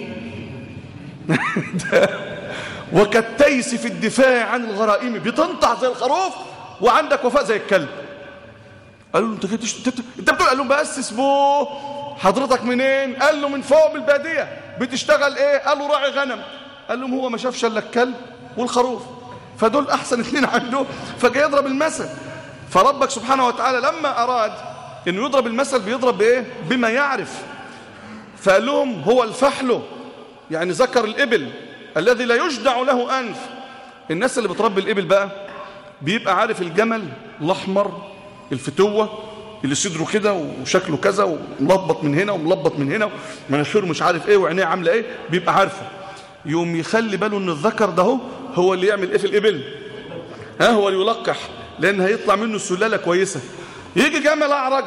وكالتيس في الدفاع عن الغرائم بتنطع زي الخروف وعندك وفاء زي الكلب قالوا له انت كده انت بتقول قال له بس اسمه حضرتك منين قال له من فوق من الباديه بتشتغل ايه قالوا راعي غنم قال لهم هو ما شافش الا الكلب والخروف فدول احسن اثنين عنده فجاي يضرب المثل فربك سبحانه وتعالى لما اراد انه يضرب المثل بيضرب بايه بما يعرف فقال لهم هو الفحل يعني ذكر الابل الذي لا يجدع له انف الناس اللي بتربي الابل بقى بيبقى عارف الجمل الاحمر الفتوه اللي صدره كده وشكله كذا وملبط من هنا وملبط من هنا ومناخيره مش عارف ايه وعينيه عامله ايه بيبقى عارفه يوم يخلي باله ان الذكر ده هو هو اللي يعمل ايه في الابل ها هو اللي يلقح لان هيطلع منه سلاله كويسه يجي جمل اعرج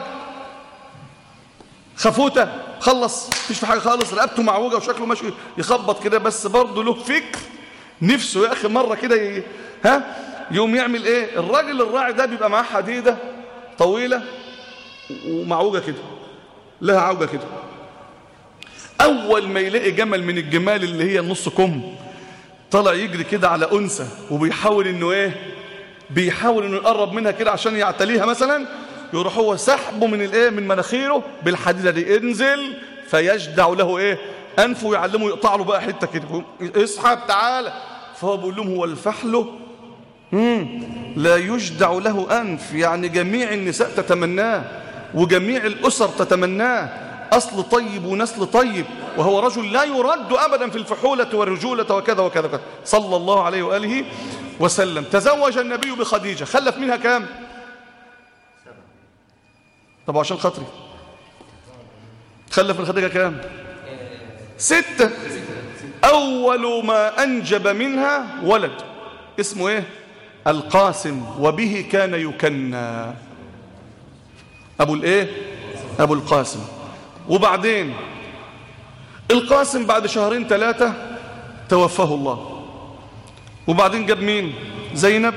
خفوته خلص مفيش في حاجه خالص رقبته معوجه وشكله ماشي يخبط كده بس برضه له فكر نفسه يا اخي مره كده ي... ها يوم يعمل ايه الراجل الراعي ده بيبقى معاه حديده طويله ومعوجه كده لها عوجه كده اول ما يلاقي جمل من الجمال اللي هي نص كم طلع يجري كده على انثى وبيحاول انه ايه بيحاول انه يقرب منها كده عشان يعتليها مثلا يروح هو سحبه من الايه من مناخيره بالحديده دي انزل فيجدع له ايه انفه ويعلمه يقطع له بقى حته كده اسحب تعالى فهو بيقول لهم هو الفحل مم. لا يجدع له أنف يعني جميع النساء تتمناه وجميع الأسر تتمناه أصل طيب ونسل طيب وهو رجل لا يرد أبدا في الفحولة والرجولة وكذا وكذا وكذا صلى الله عليه وآله وسلم تزوج النبي بخديجة خلف منها كام طب عشان خاطري خلف من خديجة كام ستة أول ما أنجب منها ولد اسمه إيه القاسم وبه كان يكنى أبو الإيه أبو القاسم وبعدين القاسم بعد شهرين ثلاثة توفاه الله وبعدين جاب مين زينب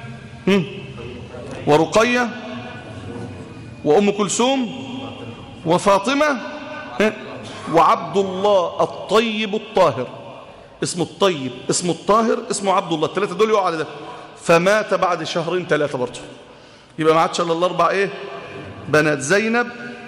ورقية وأم كلثوم وفاطمة وعبد الله الطيب الطاهر اسمه الطيب اسمه الطاهر اسمه عبد الله الثلاثة دول يقعوا على ده فمات بعد شهرين ثلاثة برضه يبقى ما عادش الا الاربع ايه بنات زينب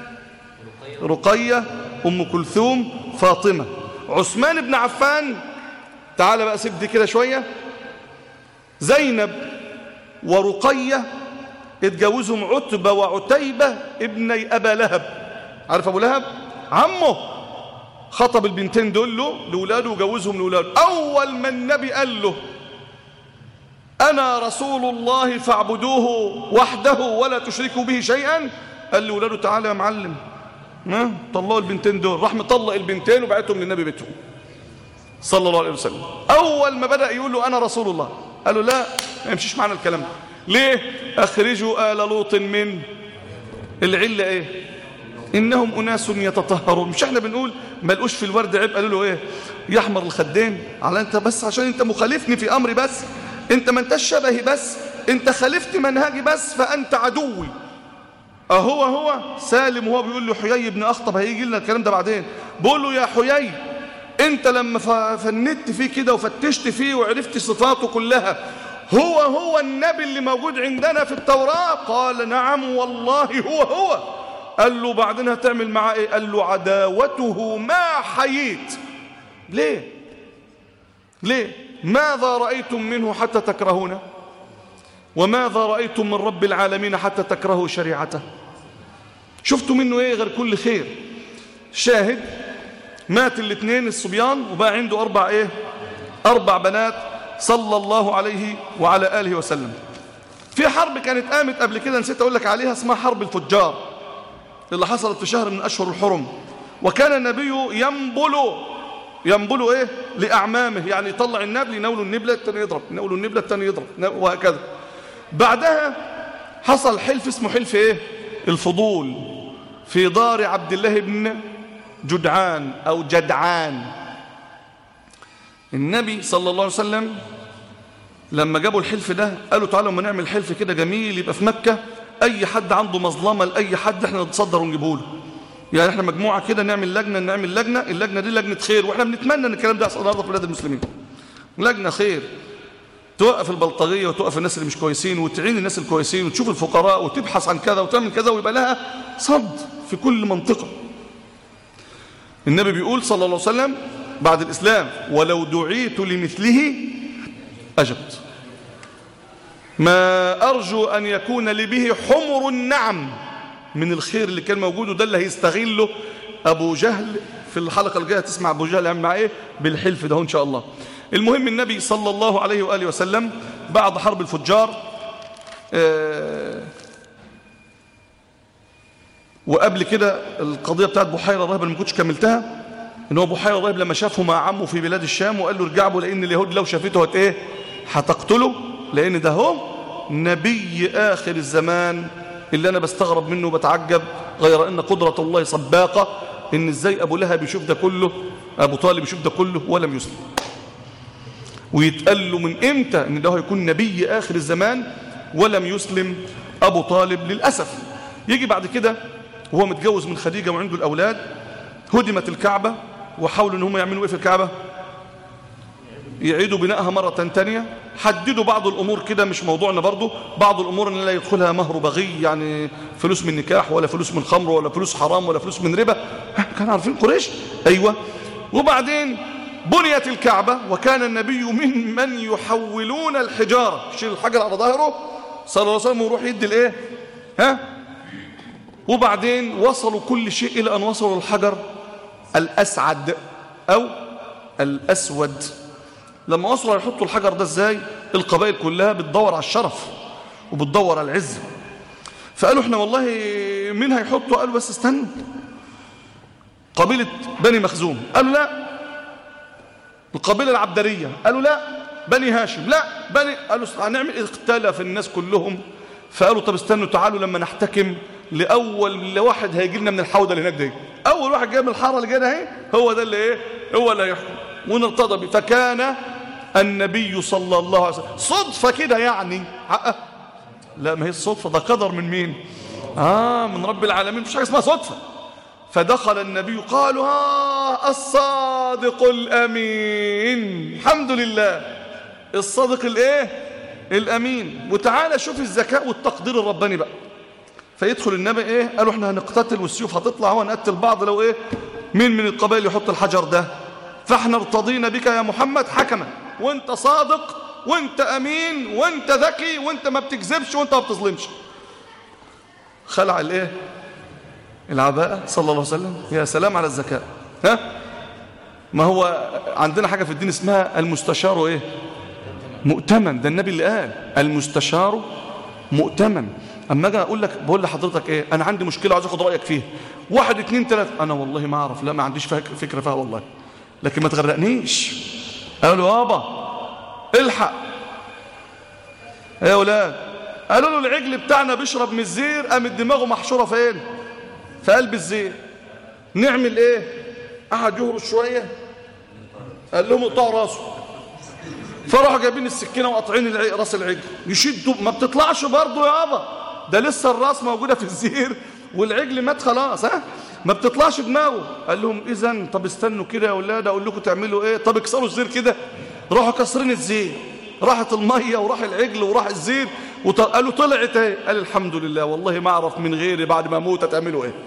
رقية ام كلثوم فاطمة عثمان بن عفان تعال بقى سيب دي كده شوية زينب ورقية اتجوزهم عتبة وعتيبة ابني أبا لهب عارف أبو لهب عمه خطب البنتين دول له لولاده وجوزهم لولاده أول ما النبي قال له أنا رسول الله فاعبدوه وحده ولا تشركوا به شيئا قال لولاده تعالى يا معلم ما طلعوا البنتين دول راح مطلق البنتين وبعتهم للنبي بيتهم صلى الله عليه وسلم أول ما بدأ يقول له أنا رسول الله قال له لا ما يمشيش معنا الكلام ده ليه أخرجوا آل لوط من العلة إيه إنهم أناس يتطهرون مش احنا بنقول ما لقوش في الورد عيب قالوا له إيه يحمر الخدين على أنت بس عشان أنت مخالفني في أمري بس أنت ما أنتش شبهي بس أنت خالفت منهجي بس فأنت عدوي أهو هو سالم وهو بيقول له حيي بن أخطب هيجي لنا الكلام ده بعدين بقول له يا حيي أنت لما فندت فيه كده وفتشت فيه وعرفت صفاته كلها هو هو النبي اللي موجود عندنا في التوراة قال نعم والله هو هو قال له بعدين هتعمل معاه ايه قال له عداوته ما حييت ليه ليه ماذا رأيتم منه حتى تكرهونه وماذا رأيتم من رب العالمين حتى تكرهوا شريعته شفتوا منه ايه غير كل خير شاهد مات الاثنين الصبيان وبقى عنده أربع ايه أربع بنات صلى الله عليه وعلى آله وسلم في حرب كانت قامت قبل كده نسيت أقول لك عليها اسمها حرب الفجار اللي حصلت في شهر من أشهر الحرم وكان النبي ينبل ينبل إيه لأعمامه يعني يطلع النبل يناوله النبلة الثاني يضرب يناوله النبلة الثاني يضرب وهكذا بعدها حصل حلف اسمه حلف إيه الفضول في دار عبد الله بن جدعان أو جدعان النبي صلى الله عليه وسلم لما جابوا الحلف ده قالوا تعالوا ما نعمل حلف كده جميل يبقى في مكة أي حد عنده مظلمة لأي حد احنا نتصدر ونجيبه له يعني احنا مجموعة كده نعمل لجنة نعمل لجنة اللجنة دي لجنة خير واحنا بنتمنى ان الكلام ده يحصل النهارده في بلاد المسلمين لجنة خير توقف البلطجية وتوقف الناس اللي مش كويسين وتعين الناس الكويسين وتشوف الفقراء وتبحث عن كذا وتعمل كذا ويبقى لها صد في كل منطقة النبي بيقول صلى الله عليه وسلم بعد الإسلام ولو دعيت لمثله أجبت ما أرجو أن يكون لي به حمر النعم من الخير اللي كان موجود وده اللي هيستغله أبو جهل في الحلقة الجاية تسمع أبو جهل يعمل معاه إيه بالحلف ده إن شاء الله المهم النبي صلى الله عليه وآله وسلم بعد حرب الفجار آه وقبل كده القضية بتاعت بحيرة الراهب اللي ما كنتش كملتها ان هو بحيرة الراهب لما شافه مع عمه في بلاد الشام وقال له ارجع به لان اليهود لو شافته هت ايه هتقتله لان ده هو نبي اخر الزمان اللي انا بستغرب منه وبتعجب غير ان قدرة الله سباقة ان ازاي ابو لهب يشوف ده كله ابو طالب يشوف ده كله ولم يسلم ويتقال له من امتى ان ده هيكون نبي اخر الزمان ولم يسلم ابو طالب للاسف يجي بعد كده وهو متجوز من خديجة وعنده الأولاد هدمت الكعبة وحاولوا ان هم يعملوا ايه في الكعبة يعيدوا بنائها مرة تانية حددوا بعض الأمور كده مش موضوعنا برضو بعض الأمور ان لا يدخلها مهر بغي يعني فلوس من نكاح ولا فلوس من خمر ولا فلوس حرام ولا فلوس من ربا كانوا عارفين قريش أيوة وبعدين بنيت الكعبة وكان النبي من من يحولون الحجارة يشيل الحجر على ظهره صلى الله عليه وسلم ويروح يدي الايه ها وبعدين وصلوا كل شيء إلى أن وصلوا الحجر الأسعد أو الأسود لما وصلوا يحطوا الحجر ده ازاي القبائل كلها بتدور على الشرف وبتدور على العز فقالوا احنا والله مين هيحطوا قالوا بس استنوا قبيلة بني مخزوم قالوا لا القبيلة العبدرية قالوا لا بني هاشم لا بني قالوا هنعمل اختلف الناس كلهم فقالوا طب استنوا تعالوا لما نحتكم لأول واحد هيجي لنا من الحوضة اللي هناك دي أول واحد جاي من الحارة اللي جانا اهي هو ده اللي ايه هو اللي هيحكم ونرتضى به فكان النبي صلى الله عليه وسلم صدفة كده يعني حقه لا ما هي الصدفة ده قدر من مين آه من رب العالمين مش حاجة اسمها صدفة فدخل النبي قالوا ها الصادق الأمين الحمد لله الصادق الايه الأمين وتعالى شوف الذكاء والتقدير الرباني بقى فيدخل النبي ايه قالوا احنا هنقتتل والسيوف هتطلع وهنقتل بعض لو ايه مين من القبائل يحط الحجر ده فاحنا ارتضينا بك يا محمد حكما وانت صادق وانت امين وانت ذكي وانت ما بتكذبش وانت ما بتظلمش خلع الايه العباءة صلى الله عليه وسلم يا سلام على الذكاء ها ما هو عندنا حاجة في الدين اسمها المستشار ايه مؤتمن ده النبي اللي قال المستشار مؤتمن اما اجي اقول لك بقول لحضرتك ايه انا عندي مشكله عايز اخد رايك فيها واحد اتنين تلاته انا والله ما اعرف لا ما عنديش فكره فيها والله لكن ما تغرقنيش قالوا يابا الحق يا اولاد قالوا له العجل بتاعنا بيشرب من الزير قامت دماغه محشورة فين في قلب الزير نعمل ايه قعد يهرش شوية قال لهم اقطعوا راسه فراحوا جايبين السكينة وقاطعين الع- راس العجل يشدوا ما بتطلعش برضه يابا ده لسه الراس موجودة في الزير والعجل مات خلاص ها ما بتطلعش دماغه قال لهم اذا طب استنوا كده يا اولاد اقول لكم تعملوا ايه طب اكسروا الزير كده راحوا كسرين الزير راحت الميه وراح العجل وراح الزير وط- قالوا طلعت ايه قال الحمد لله والله ما اعرف من غيري بعد ما اموت هتعملوا ايه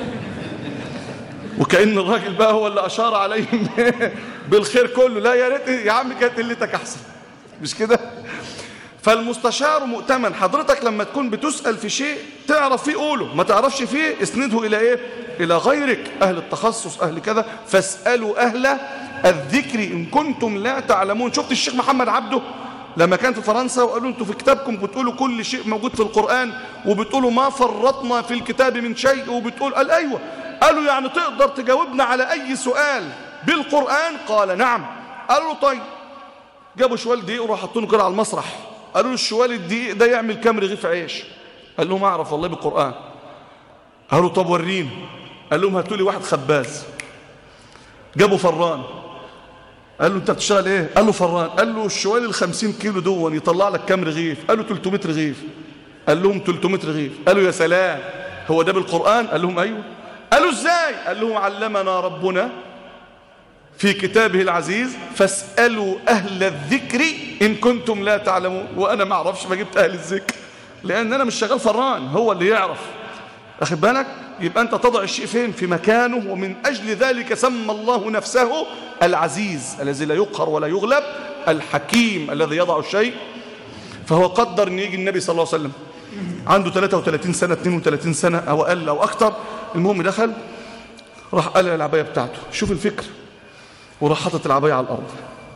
وكأن الراجل بقى هو اللي أشار عليهم بالخير كله لا يا ريت يا عم كانت قلتك أحسن مش كده فالمستشار مؤتمن حضرتك لما تكون بتسأل في شيء تعرف فيه قوله ما تعرفش فيه اسنده إلى إيه إلى غيرك أهل التخصص أهل كذا فاسألوا أهل الذكر إن كنتم لا تعلمون شفت الشيخ محمد عبده لما كان في فرنسا وقالوا انتوا في كتابكم بتقولوا كل شيء موجود في القرآن وبتقولوا ما فرطنا في الكتاب من شيء وبتقول قال أيوة قالوا يعني تقدر تجاوبنا على أي سؤال بالقرآن قال نعم قالوا له طيب جابوا شوال دقيق وراحوا حاطينه كده على المسرح قالوا له الشوال الدقيق ده يعمل كام رغيف عيش قال لهم اعرف والله بالقرآن قالوا طب وريني قال لهم هاتوا لي واحد خباز جابوا فران قال له انت بتشتغل ايه قال له فران قال له الشوال ال 50 كيلو دون يطلع لك كام رغيف قال له 300 رغيف قال لهم 300 رغيف قالوا يا سلام هو ده بالقرآن قال لهم ايوه قالوا ازاي قال لهم علمنا ربنا في كتابه العزيز فاسألوا أهل الذكر إن كنتم لا تعلمون وأنا ما أعرفش ما جبت أهل الذكر لأن أنا مش شغال فران هو اللي يعرف أخذ بالك يبقى أنت تضع الشيء فين في مكانه ومن أجل ذلك سمى الله نفسه العزيز الذي لا يقهر ولا يغلب الحكيم الذي يضع الشيء فهو قدر أن يجي النبي صلى الله عليه وسلم عنده 33 سنة 32 سنة أو أقل أو أكتر المهم دخل راح قلع العباية بتاعته شوف الفكر وراح حاطط العباية على الأرض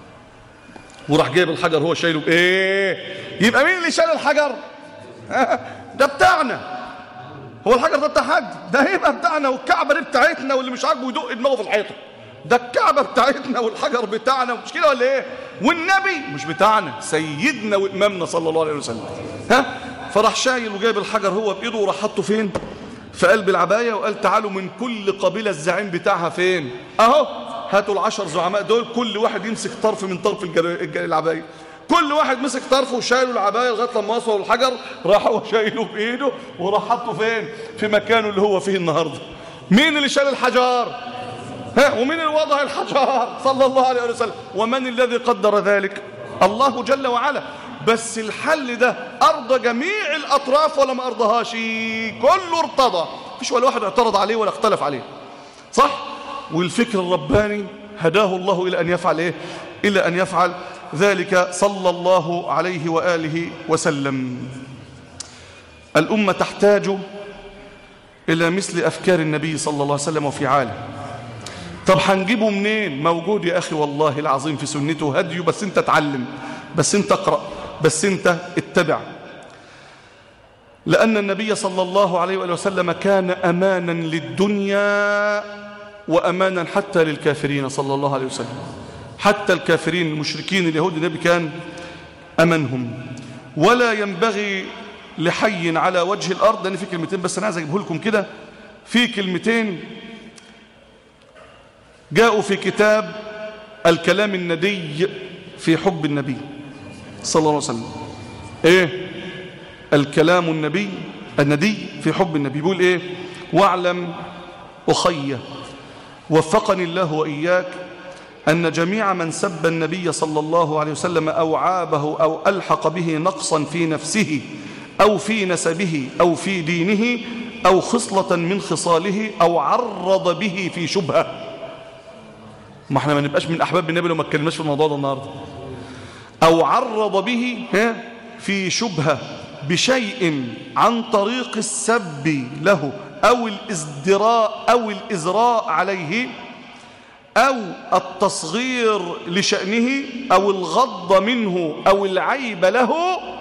وراح جايب الحجر هو شايله بإيه يبقى مين اللي شال الحجر ده بتاعنا هو الحجر ده بتاع حد ده هيبقى بتاعنا والكعبة دي بتاعتنا واللي مش عاجبه يدق دماغه في الحيطة ده الكعبة بتاعتنا والحجر بتاعنا مش كده ولا ايه والنبي مش بتاعنا سيدنا وإمامنا صلى الله عليه وسلم ها فراح شايل وجايب الحجر هو بإيده وراح حطه فين في قلب العباية وقال تعالوا من كل قبيلة الزعيم بتاعها فين اهو هاتوا العشر زعماء دول كل واحد يمسك طرف من طرف الجر- الج- العباية كل واحد مسك طرفه وشايله العباية لغاية لما وصلوا الحجر راح هو شايله بإيده وراح حطه فين في مكانه اللي هو فيه النهاردة مين اللي شال الحجار ها ومين اللي وضع الحجار صلى الله عليه وسلم ومن الذي قدر ذلك الله جل وعلا بس الحل ده أرضى جميع الأطراف ولا ما أرضهاش كله ارتضى مفيش ولا واحد اعترض عليه ولا اختلف عليه صح والفكر الرباني هداه الله إلى أن يفعل إيه إلى أن يفعل ذلك صلى الله عليه وآله وسلم الأمة تحتاج إلى مثل أفكار النبي صلى الله عليه وسلم وفعاله طب هنجيبه منين موجود يا أخي والله العظيم في سنته هدي بس انت تعلم بس انت اقرأ بس انت اتبع لأن النبي صلى الله عليه وآله وسلم كان أمانا للدنيا وأمانا حتى للكافرين صلى الله عليه وسلم حتى الكافرين المشركين اليهود النبي كان أمنهم ولا ينبغي لحي على وجه الأرض لأن في كلمتين بس أنا عايز أجيبه لكم كده في كلمتين جاءوا في كتاب الكلام الندي في حب النبي صلى الله عليه وسلم ايه الكلام النبي الندي في حب النبي بيقول ايه واعلم اخي وفقني الله واياك ان جميع من سب النبي صلى الله عليه وسلم او عابه او الحق به نقصا في نفسه او في نسبه او في دينه او خصله من خصاله او عرض به في شبهه ما احنا ما نبقاش من احباب النبي لو ما اتكلمناش في الموضوع ده النهارده او عرض به ها في شبهه بشيء عن طريق السب له او الازدراء او الازراء عليه او التصغير لشانه او الغض منه او العيب له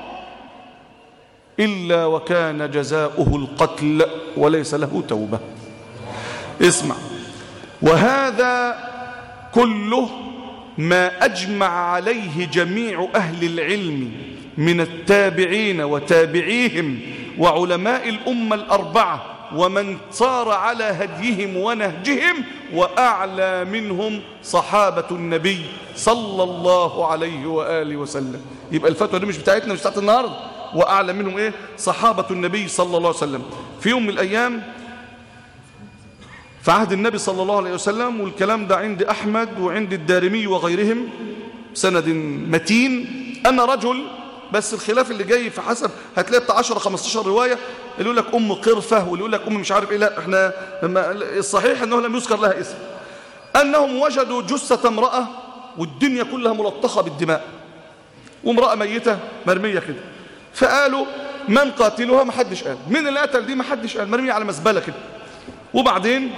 الا وكان جزاؤه القتل وليس له توبه اسمع وهذا كله ما أجمع عليه جميع أهل العلم من التابعين وتابعيهم وعلماء الأمة الأربعة ومن صار على هديهم ونهجهم وأعلى منهم صحابة النبي صلى الله عليه وآله وسلم يبقى الفتوى دي مش بتاعتنا مش بتاعت النهاردة وأعلى منهم إيه صحابة النبي صلى الله عليه وسلم في يوم من الأيام في عهد النبي صلى الله عليه وسلم والكلام ده عند أحمد وعند الدارمي وغيرهم سند متين أن رجل بس الخلاف اللي جاي في حسب هتلاقي بتاع 10 15 روايه اللي يقول لك ام قرفه واللي يقول لك ام مش عارف ايه لا احنا الصحيح انه لم يذكر لها اسم انهم وجدوا جثه امراه والدنيا كلها ملطخه بالدماء وامراه ميته مرميه كده فقالوا من قاتلها ما حدش قال مين اللي قتل دي ما حدش قال مرميه على مزبله كده وبعدين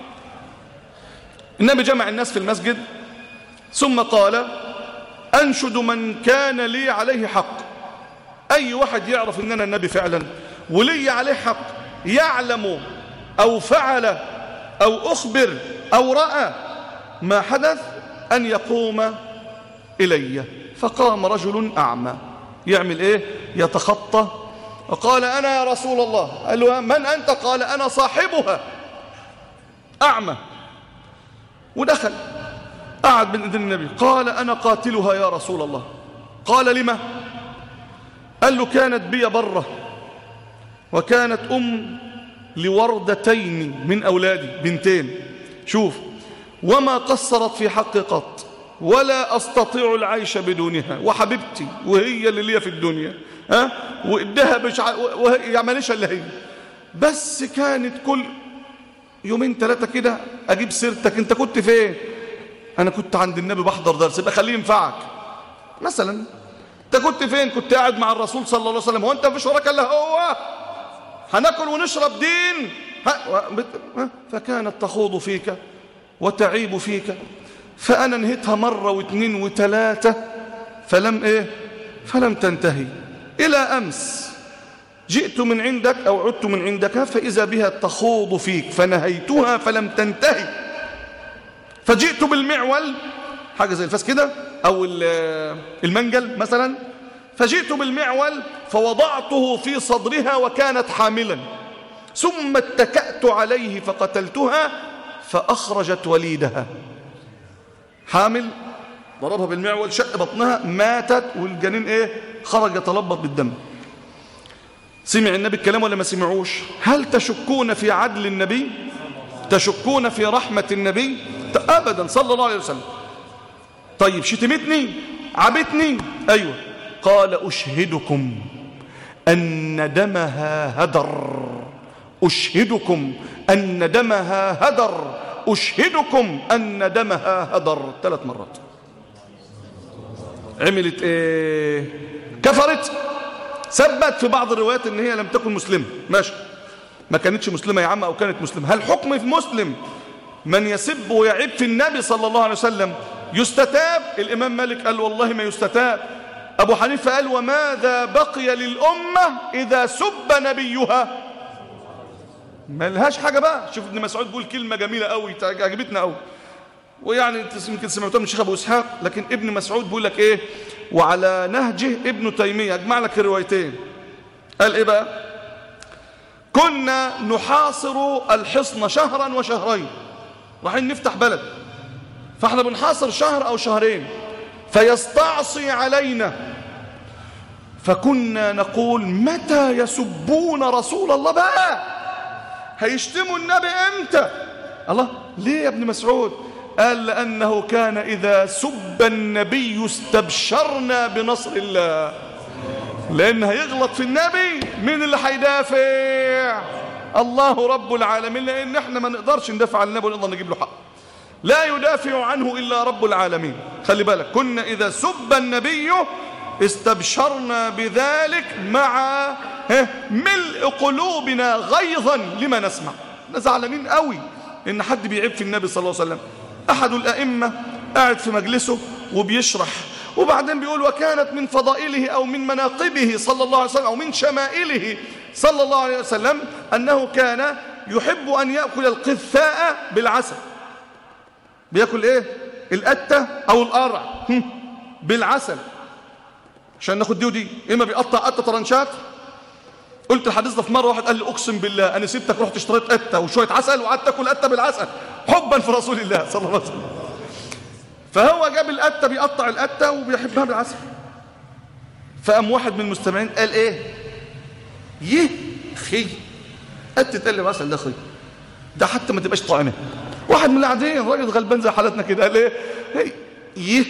النبي جمع الناس في المسجد ثم قال أنشد من كان لي عليه حق أي واحد يعرف أن أنا النبي فعلا ولي عليه حق يعلم أو فعل أو أخبر أو رأى ما حدث أن يقوم إلي فقام رجل أعمى يعمل إيه يتخطى وقال أنا يا رسول الله قال له من أنت قال أنا صاحبها أعمى ودخل قعد بين ايدين النبي قال أنا قاتلها يا رسول الله قال لما قال له كانت بي برة وكانت أم لوردتين من أولادي بنتين شوف وما قصرت في حق قط ولا أستطيع العيش بدونها وحبيبتي وهي اللي ليا في الدنيا ها وإدها مش وهي يعملش اللي هي بس كانت كل يومين ثلاثة كده أجيب سيرتك أنت كنت فين أنا كنت عند النبي بحضر درس يبقى خليه ينفعك مثلا أنت كنت فين كنت قاعد مع الرسول صلى الله عليه وسلم هو أنت مفيش وراك إلا هو هناكل ونشرب دين فكانت تخوض فيك وتعيب فيك فأنا نهيتها مرة واثنين وثلاثة فلم إيه فلم تنتهي إلى أمس جئت من عندك أو عدت من عندك فإذا بها تخوض فيك فنهيتها فلم تنتهي فجئت بالمعول حاجة زي الفاس كده أو المنجل مثلا فجئت بالمعول فوضعته في صدرها وكانت حاملا ثم اتكأت عليه فقتلتها فأخرجت وليدها حامل ضربها بالمعول شق بطنها ماتت والجنين ايه خرج يتلبط بالدم سمع النبي الكلام ولا ما سمعوش هل تشكون في عدل النبي تشكون في رحمة النبي أبدا صلى الله عليه وسلم طيب شتمتني عبتني أيوة قال أشهدكم أن دمها هدر أشهدكم أن دمها هدر أشهدكم أن دمها هدر ثلاث مرات عملت إيه كفرت ثبت في بعض الروايات ان هي لم تكن مسلمة ماشي ما كانتش مسلمة يا عم او كانت مسلمة هل حكم في مسلم من يسب ويعيب في النبي صلى الله عليه وسلم يستتاب الامام مالك قال والله ما يستتاب ابو حنيفة قال وماذا بقي للامة اذا سب نبيها ما لهاش حاجة بقى شوف ابن مسعود بيقول كلمة جميلة قوي عجبتنا قوي ويعني انت يمكن سمعتوها من الشيخ ابو اسحاق لكن ابن مسعود بيقول لك ايه وعلى نهجه ابن تيمية اجمع لك الروايتين قال ايه بقى كنا نحاصر الحصن شهرا وشهرين رايحين نفتح بلد فاحنا بنحاصر شهر او شهرين فيستعصي علينا فكنا نقول متى يسبون رسول الله بقى هيشتموا النبي امتى الله ليه يا ابن مسعود قال لأنه كان إذا سب النبي استبشرنا بنصر الله لأن هيغلط في النبي مين اللي هيدافع الله رب العالمين لأن احنا ما نقدرش ندافع عن النبي ونقدر نجيب له حق لا يدافع عنه إلا رب العالمين خلي بالك كنا إذا سب النبي استبشرنا بذلك مع ملء قلوبنا غيظا لما نسمع زعلانين قوي إن حد بيعيب في النبي صلى الله عليه وسلم أحد الأئمة قاعد في مجلسه وبيشرح وبعدين بيقول وكانت من فضائله أو من مناقبه صلى الله عليه وسلم أو من شمائله صلى الله عليه وسلم أنه كان يحب أن يأكل القثاء بالعسل بيأكل إيه الأتة أو القرع بالعسل عشان ناخد دي ودي اما بيقطع قطه طرنشات قلت الحديث ده في مره واحد قال لي اقسم بالله انا سبتك رحت اشتريت قته وشويه عسل وقعدت اكل قته بالعسل حبا في رسول الله صلى الله عليه وسلم فهو جاب القته بيقطع القته وبيحبها بالعسل فقام واحد من المستمعين قال ايه يه خي قته قال لي العسل ده خي ده حتى ما تبقاش طعمه واحد من القاعدين راجل غلبان زي حالتنا كده قال ايه هي يه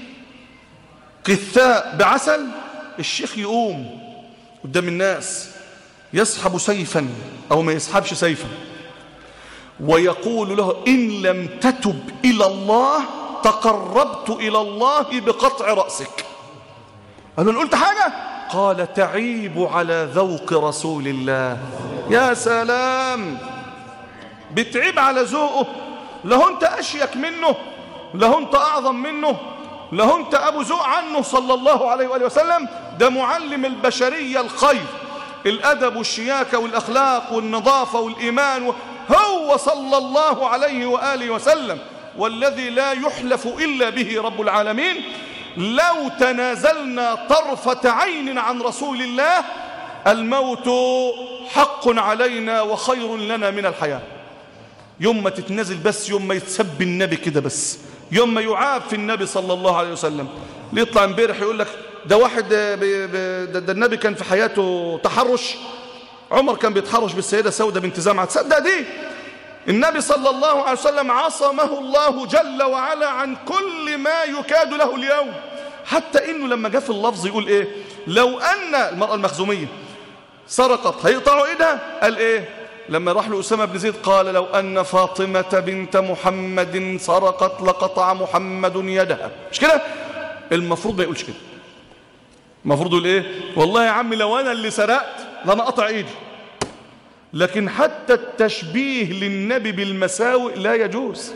قثاء بعسل الشيخ يقوم قدام الناس يسحب سيفا او ما يسحبش سيفا ويقول له ان لم تتب الى الله تقربت الى الله بقطع راسك قال له قلت حاجه قال تعيب على ذوق رسول الله يا سلام بتعيب على ذوقه له انت اشيك منه له انت اعظم منه له انت ابو ذوق عنه صلى الله عليه واله وسلم ده معلم البشريه الخير الادب والشياكه والاخلاق والنظافه والايمان و... هو صلى الله عليه واله وسلم والذي لا يحلف الا به رب العالمين لو تنازلنا طرفه عين عن رسول الله الموت حق علينا وخير لنا من الحياه يوم ما تتنازل بس يوم ما يتسب النبي كده بس يوم ما يعاب في النبي صلى الله عليه وسلم اللي يطلع امبارح يقول لك ده واحد بي بي ده, ده النبي كان في حياته تحرش عمر كان بيتحرش بالسيدة سودة بنت زمعة تصدق دي النبي صلى الله عليه وسلم عصمه الله جل وعلا عن كل ما يكاد له اليوم حتى انه لما جاء في اللفظ يقول ايه لو ان المرأة المخزومية سرقت هيقطعوا ايدها قال ايه لما راح له أسامة بن زيد قال لو أن فاطمة بنت محمد سرقت لقطع محمد يدها مش كده المفروض ما يقولش كده المفروض يقول ايه والله يا عم لو أنا اللي سرقت لأنا قطع ايدي لكن حتى التشبيه للنبي بالمساوئ لا يجوز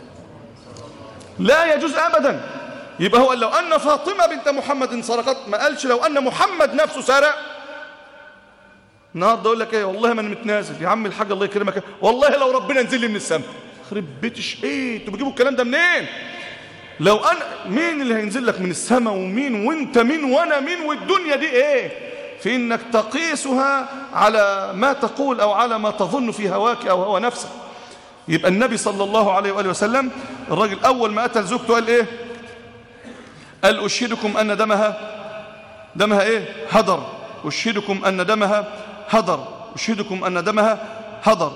لا يجوز أبدا يبقى هو قال لو أن فاطمة بنت محمد سرقت ما قالش لو أن محمد نفسه سرق النهارده اقول لك ايه والله ما انا متنازل يا عم الحاج الله يكرمك والله لو ربنا نزل لي من السماء خرب بيتش ايه انتوا بتجيبوا الكلام ده منين لو انا مين اللي هينزل لك من السماء ومين وانت مين وانا مين والدنيا دي ايه في انك تقيسها على ما تقول او على ما تظن في هواك او هو نفسك يبقى النبي صلى الله عليه واله وسلم الراجل اول ما قتل زوجته قال ايه قال اشهدكم ان دمها دمها ايه هدر اشهدكم ان دمها هدر أشهدكم أن دمها هدر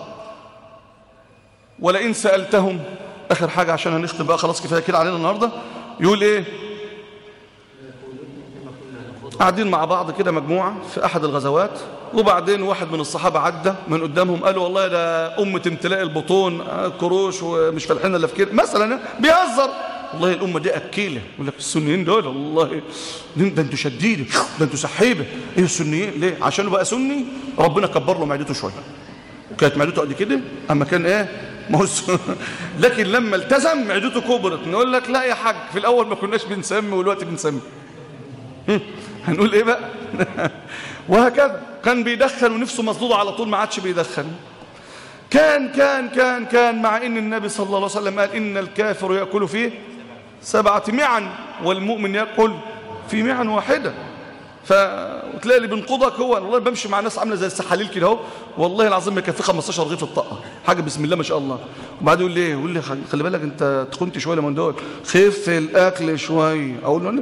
ولئن سألتهم آخر حاجة عشان هنختم بقى خلاص كفاية كده علينا النهاردة يقول إيه قاعدين مع بعض كده مجموعة في أحد الغزوات وبعدين واحد من الصحابة عدى من قدامهم قالوا والله ده أمة امتلاء البطون كروش ومش فالحين إلا في كده مثلا بيهزر والله الأمة دي أكيلة يقول لك السنيين دول والله ده انتوا شديدة ده انتوا سحيبة ايه السنيين ليه عشان بقى سني ربنا كبر له معدته شوية وكانت معدته قد كده أما كان ايه ما هو لكن لما التزم معدته كبرت نقول لك لا يا حاج في الأول ما كناش بنسمي والوقت بنسمي هنقول ايه بقى وهكذا كان بيدخن ونفسه مصدودة على طول ما عادش بيدخن كان كان كان كان مع ان النبي صلى الله عليه وسلم قال ان الكافر ياكل فيه سبعة معا والمؤمن يأكل في معا واحدة فتلاقي اللي بينقضك هو والله بمشي مع ناس عامله زي السحاليل كده اهو والله العظيم ما يكفي 15 رغيف الطاقه حاجه بسم الله ما شاء الله وبعدين يقول لي ايه يقول لي خلي بالك انت تخنت شويه من دول خف الاكل شويه اقول له انا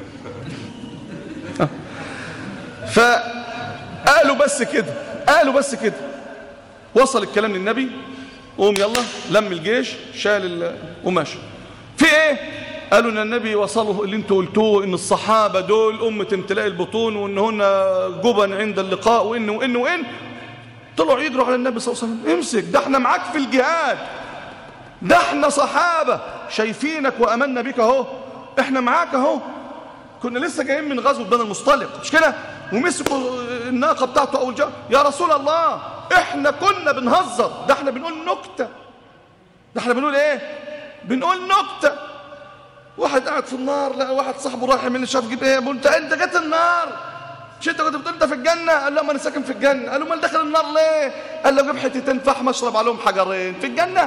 فقالوا بس كده قالوا بس كده وصل الكلام للنبي قوم يلا لم الجيش شال وماشي في ايه قالوا ان النبي وصله اللي انتوا قلتوه ان الصحابه دول امه امتلاء البطون وان هن جبن عند اللقاء وان وان وان طلعوا يجروا على النبي صلى الله عليه وسلم امسك ده احنا معاك في الجهاد ده احنا صحابه شايفينك وامنا بك اهو احنا معاك اهو كنا لسه جايين من غزوه بني المصطلق مش كده ومسكوا الناقه بتاعته او الجار يا رسول الله احنا كنا بنهزر ده احنا بنقول نكته ده احنا بنقول ايه بنقول نكته واحد قاعد في النار لقى واحد صاحبه رايح من شاف جيب ايه انت انت جيت النار مش انت كنت بتقول انت في الجنه قال له ما انا ساكن في الجنه قال له امال داخل النار ليه قال له جيب حتتين فحم اشرب عليهم حجرين في الجنه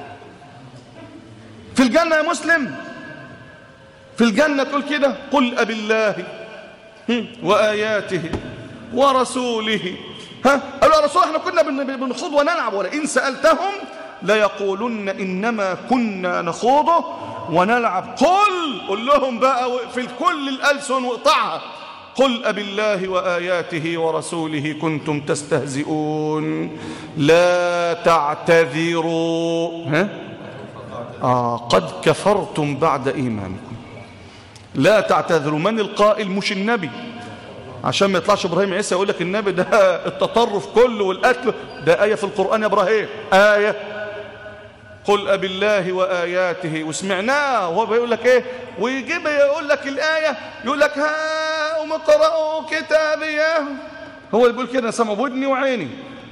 في الجنه يا مسلم في الجنه تقول كده قل ابي الله هم؟ وآياته ورسوله ها قالوا يا رسول احنا كنا بن- بنخوض ونلعب ولئن سألتهم ليقولن إنما كنا نخوض ونلعب قل قل لهم بقى في كل الألسن واقطعها قل أب الله وآياته ورسوله كنتم تستهزئون لا تعتذروا ها؟ آه قد كفرتم بعد إيمانكم لا تعتذروا من القائل مش النبي عشان ما يطلعش ابراهيم عيسى يقول لك النبي ده التطرف كله والقتل ده آية في القرآن يا ابراهيم آية قل أب الله وآياته وسمعناه وهو بيقول لك ايه ويجيب يقول لك الآية يقول لك ها أم اقرأوا كتابيه هو اللي بيقول كده أنا سامع بودني وعيني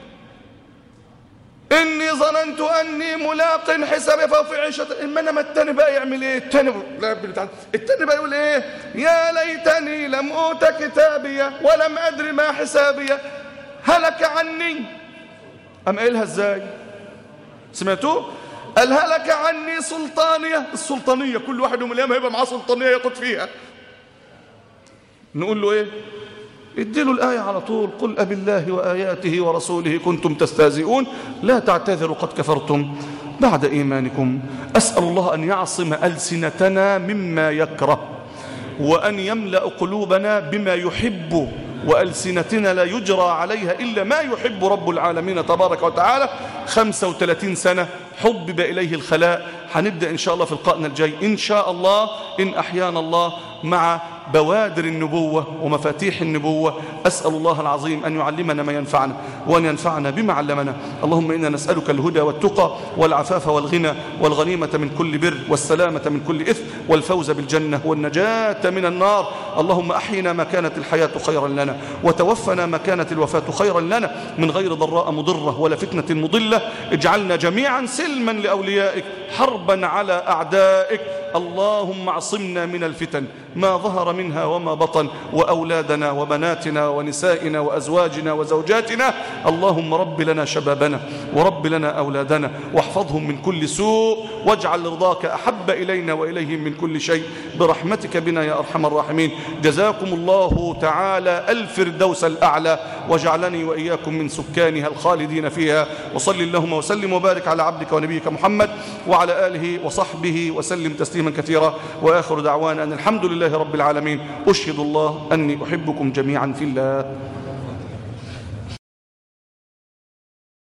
إني ظننت أني ملاق حسابي فهو في عيشة إما ما التاني بقى يعمل إيه التاني لا بتاع التاني بقى يقول إيه يا ليتني لم أوت كتابية ولم أدري ما حسابية هلك عني أم قايلها إزاي سمعتوه قال هلك عني سلطانية السلطانية كل واحد يوم الأيام هيبقى معاه سلطانية ياخد فيها نقول له إيه اديله الآية على طول قل أب الله وآياته ورسوله كنتم تستهزئون لا تعتذروا قد كفرتم بعد إيمانكم أسأل الله أن يعصم ألسنتنا مما يكره وأن يملأ قلوبنا بما يحب وألسنتنا لا يجرى عليها إلا ما يحب رب العالمين تبارك وتعالى 35 سنة حبب إليه الخلاء هنبدأ إن شاء الله في لقائنا الجاي إن شاء الله إن أحيانا الله مع بوادر النبوة ومفاتيح النبوة أسأل الله العظيم أن يعلمنا ما ينفعنا وأن ينفعنا بما علمنا اللهم إنا نسألك الهدى والتقى والعفاف والغنى والغنيمة من كل بر والسلامة من كل إثم والفوز بالجنة والنجاة من النار اللهم أحينا ما كانت الحياة خيرا لنا وتوفنا ما كانت الوفاة خيرا لنا من غير ضراء مضرة ولا فتنة مضلة اجعلنا جميعا سلما لأوليائك حربا على أعدائك اللهم اعصمنا من الفتن ما ظهر منها وما بطن وأولادنا وبناتنا ونسائنا وأزواجنا وزوجاتنا اللهم رب لنا شبابنا ورب لنا أولادنا واحفظهم من كل سوء واجعل رضاك أحب إلينا وإليهم من كل شيء برحمتك بنا يا أرحم الراحمين جزاكم الله تعالى الفردوس الأعلى واجعلني وإياكم من سكانها الخالدين فيها وصل اللهم وسلم وبارك على عبدك ونبيك محمد وعلى آله وصحبه وسلم تسليما كثيرا وآخر دعوانا أن الحمد لله رب العالمين أشهد الله أني أحبكم جميعا في الله